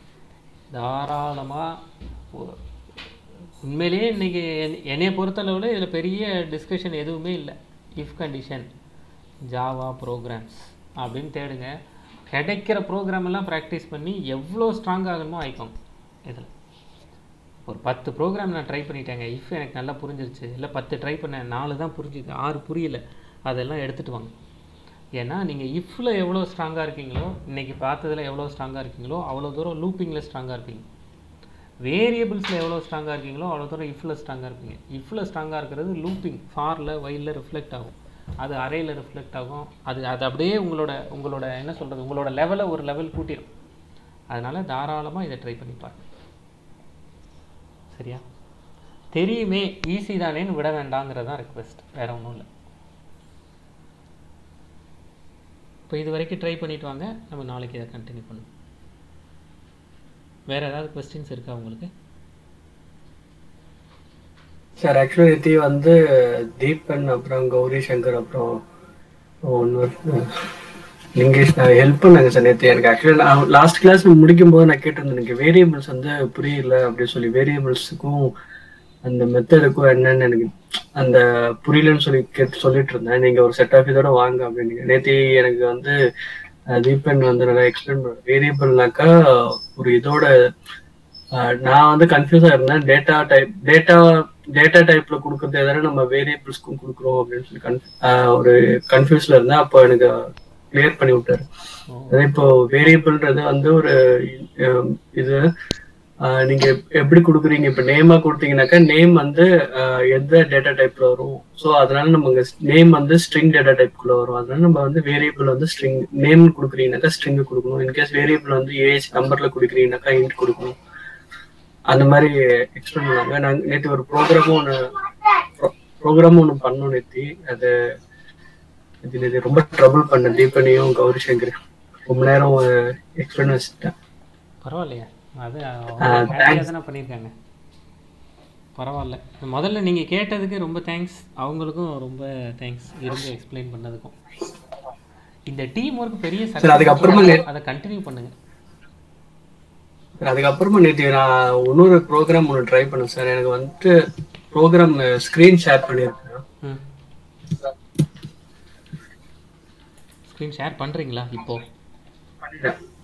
தாராளமாக உண்மையிலேயே இன்றைக்கி என்னைய பொறுத்தளவில் இதில் பெரிய டிஸ்கஷன் எதுவுமே இல்லை இஃப் கண்டிஷன் ஜாவா ப்ரோக்ராம்ஸ் அப்படின்னு தேடுங்க கிடைக்கிற ப்ரோக்ராம் எல்லாம் ப்ராக்டிஸ் பண்ணி எவ்வளோ ஸ்ட்ராங் ஆகணுமோ ஆயிக்கோங்க இதில் ஒரு பத்து ப்ரோக்ராம் நான் ட்ரை பண்ணிட்டேங்க இஃப் எனக்கு நல்லா புரிஞ்சிருச்சு இல்லை பத்து ட்ரை பண்ணேன் நாலு தான் புரிஞ்சுது ஆறு புரியல அதெல்லாம் எடுத்துகிட்டு வாங்க ஏன்னா நீங்கள் இஃப்பில் எவ்வளோ ஸ்ட்ராங்காக இருக்கீங்களோ இன்றைக்கி பார்த்ததில் எவ்வளோ ஸ்ட்ராங்காக இருக்கீங்களோ அவ்வளோ தூரம் லூப்பிங்கில் ஸ்ட்ராங்காக இருப்பீங்க வேரியபிள்ஸில் எவ்வளோ ஸ்ட்ராங்காக இருக்கீங்களோ அவ்வளோ தூரம் இஃப்பில் ஸ்ட்ராங்காக இருப்பீங்க இஃப்பில் ஸ்ட்ராங்காக இருக்கிறது லூப்பிங் ஃபாரில் வைலில் ரிஃப்ளெக்ட் ஆகும் அது அரையில் ரிஃப்ளெக்ட் ஆகும் அது அது அப்படியே உங்களோட உங்களோட என்ன சொல்கிறது உங்களோட லெவலை ஒரு லெவல் கூட்டிடும் அதனால் தாராளமாக இதை ட்ரை பண்ணி பாருங்க சரியா தெரியுமே ஈஸி தானேன்னு விட வேண்டாங்கிறதான் ரெக்வெஸ்ட் வேறு ஒன்றும் இல்லை இப்போ இது வரைக்கும் ட்ரை பண்ணிட்டு வாங்க நம்ம நாளைக்கு இதை கண்டினியூ பண்ணுவோம் வேறு ஏதாவது கொஸ்டின்ஸ் இருக்கா உங்களுக்கு சார் ஆக்சுவலி இது வந்து தீபன் அப்புறம் கௌரி சங்கர் அப்புறம் இன்னொரு லிங்கேஷ் நான் ஹெல்ப் பண்ணாங்க சார் நேற்று எனக்கு ஆக்சுவலி நான் லாஸ்ட் கிளாஸ் முடிக்கும் போது நான் கேட்டிருந்தேன் எனக்கு வேரியபிள்ஸ் வந்து புரியல அப்படின்னு சொல்லி வேரியபிள்ஸுக்கும் அந்த மெத்தடுக்கும் என்னன்னு எனக்கு அந்த புரியலன்னு சொல்லி கேட்டு சொல்லிட்டு இருந்தேன் நீங்க ஒரு செட் ஆஃப் இதோட வாங்க அப்படின்னு நேற்று எனக்கு வந்து அஹ், தீபன் வந்து நல்லா எக்ஸ்பிளைன் பண்ண வேரியபிள்னாக்கா ஒரு இதோட அஹ், நான் வந்து கன்ஃபியூஸா இருந்தேன் டேட்டா டைப் டேட்டா டேட்டா டைப்ல கொடுக்கறது எதாவது நம்ம வேரியபிள்ஸ்க்கும் கொடுக்குறோம் அப்படின்னு சொல்லி conf- அஹ், ஒரு கன்ஃபியூஸ்ல இருந்தேன் அப்போ எனக்கு கிளியர் பண்ணி விட்டாரு அதே இப்போ வேரியபிள்ன்றது வந்து ஒரு அஹ், இது அஹ், நீங்க எப்படி கொடுக்குறீங்க இப்ப நேமா கொடுத்தீங்கன்னாக்கா நேம் வந்து அஹ், எந்த டேட்டா டைப்ல வரும் ஸோ அதனால நம்ம நேம் வந்து ஸ்ட்ரிங் டேட்டா டைப்குள்ள வரும் அதனால நம்ம வந்து வேரியபிள் வந்து ஸ்ட்ரிங் நேம் கொடுக்குறீங்கனாக்கா ஸ்ட்ரிங் கொடுக்கணும் இன்கேஸ் வேரியபிள் வந்து ஏஜ் நம்பர்ல கொடுக்குறீங்கனாக்கா இன்ட் கொடுக்கணும் அந்த மாதிரி எக்ஸ்பிளைன் பண்ணாங்க நாங்கள் நேற்று ஒரு ப்ரோக்ராமும் ஒன்று ப்ரோக்ராமும் ஒன்று பண்ணோம் நேற்று அது இது இது ரொம்ப ட்ரபிள் பண்ண தீபனியும் கௌரி சங்கர் ரொம்ப நேரம் எக்ஸ்பிளைன் வச்சுட்டேன் பரவாயில்லையா அது thanks. ஹாப்பியாக தானே பண்ணியிருக்காங்க பரவாயில்ல முதல்ல நீங்கள் கேட்டதுக்கு ரொம்ப தேங்க்ஸ் அவங்களுக்கும் ரொம்ப தேங்க்ஸ் இருந்து எக்ஸ்பிளைன் பண்ணதுக்கும் இந்த டீம் ஒர்க் பெரிய சரி, அதுக்கப்புறமா success. நே- அதை கண்டினியூ பண்ணுங்க அதுக்கப்புறமா நேற்று நான் இன்னொரு ப்ரோக்ராம் ஒன்று ட்ரை பண்ணேன் சார் எனக்கு வந்துட்டு ப்ரோக்ராம் ஸ்க்ரீன் ஷேர் பண்ணியிருக்கேன் ம் ஸ்க்ரீன் ஷேர் பண்ணுறீங்களா இப்போ பண்ணிட்டேன்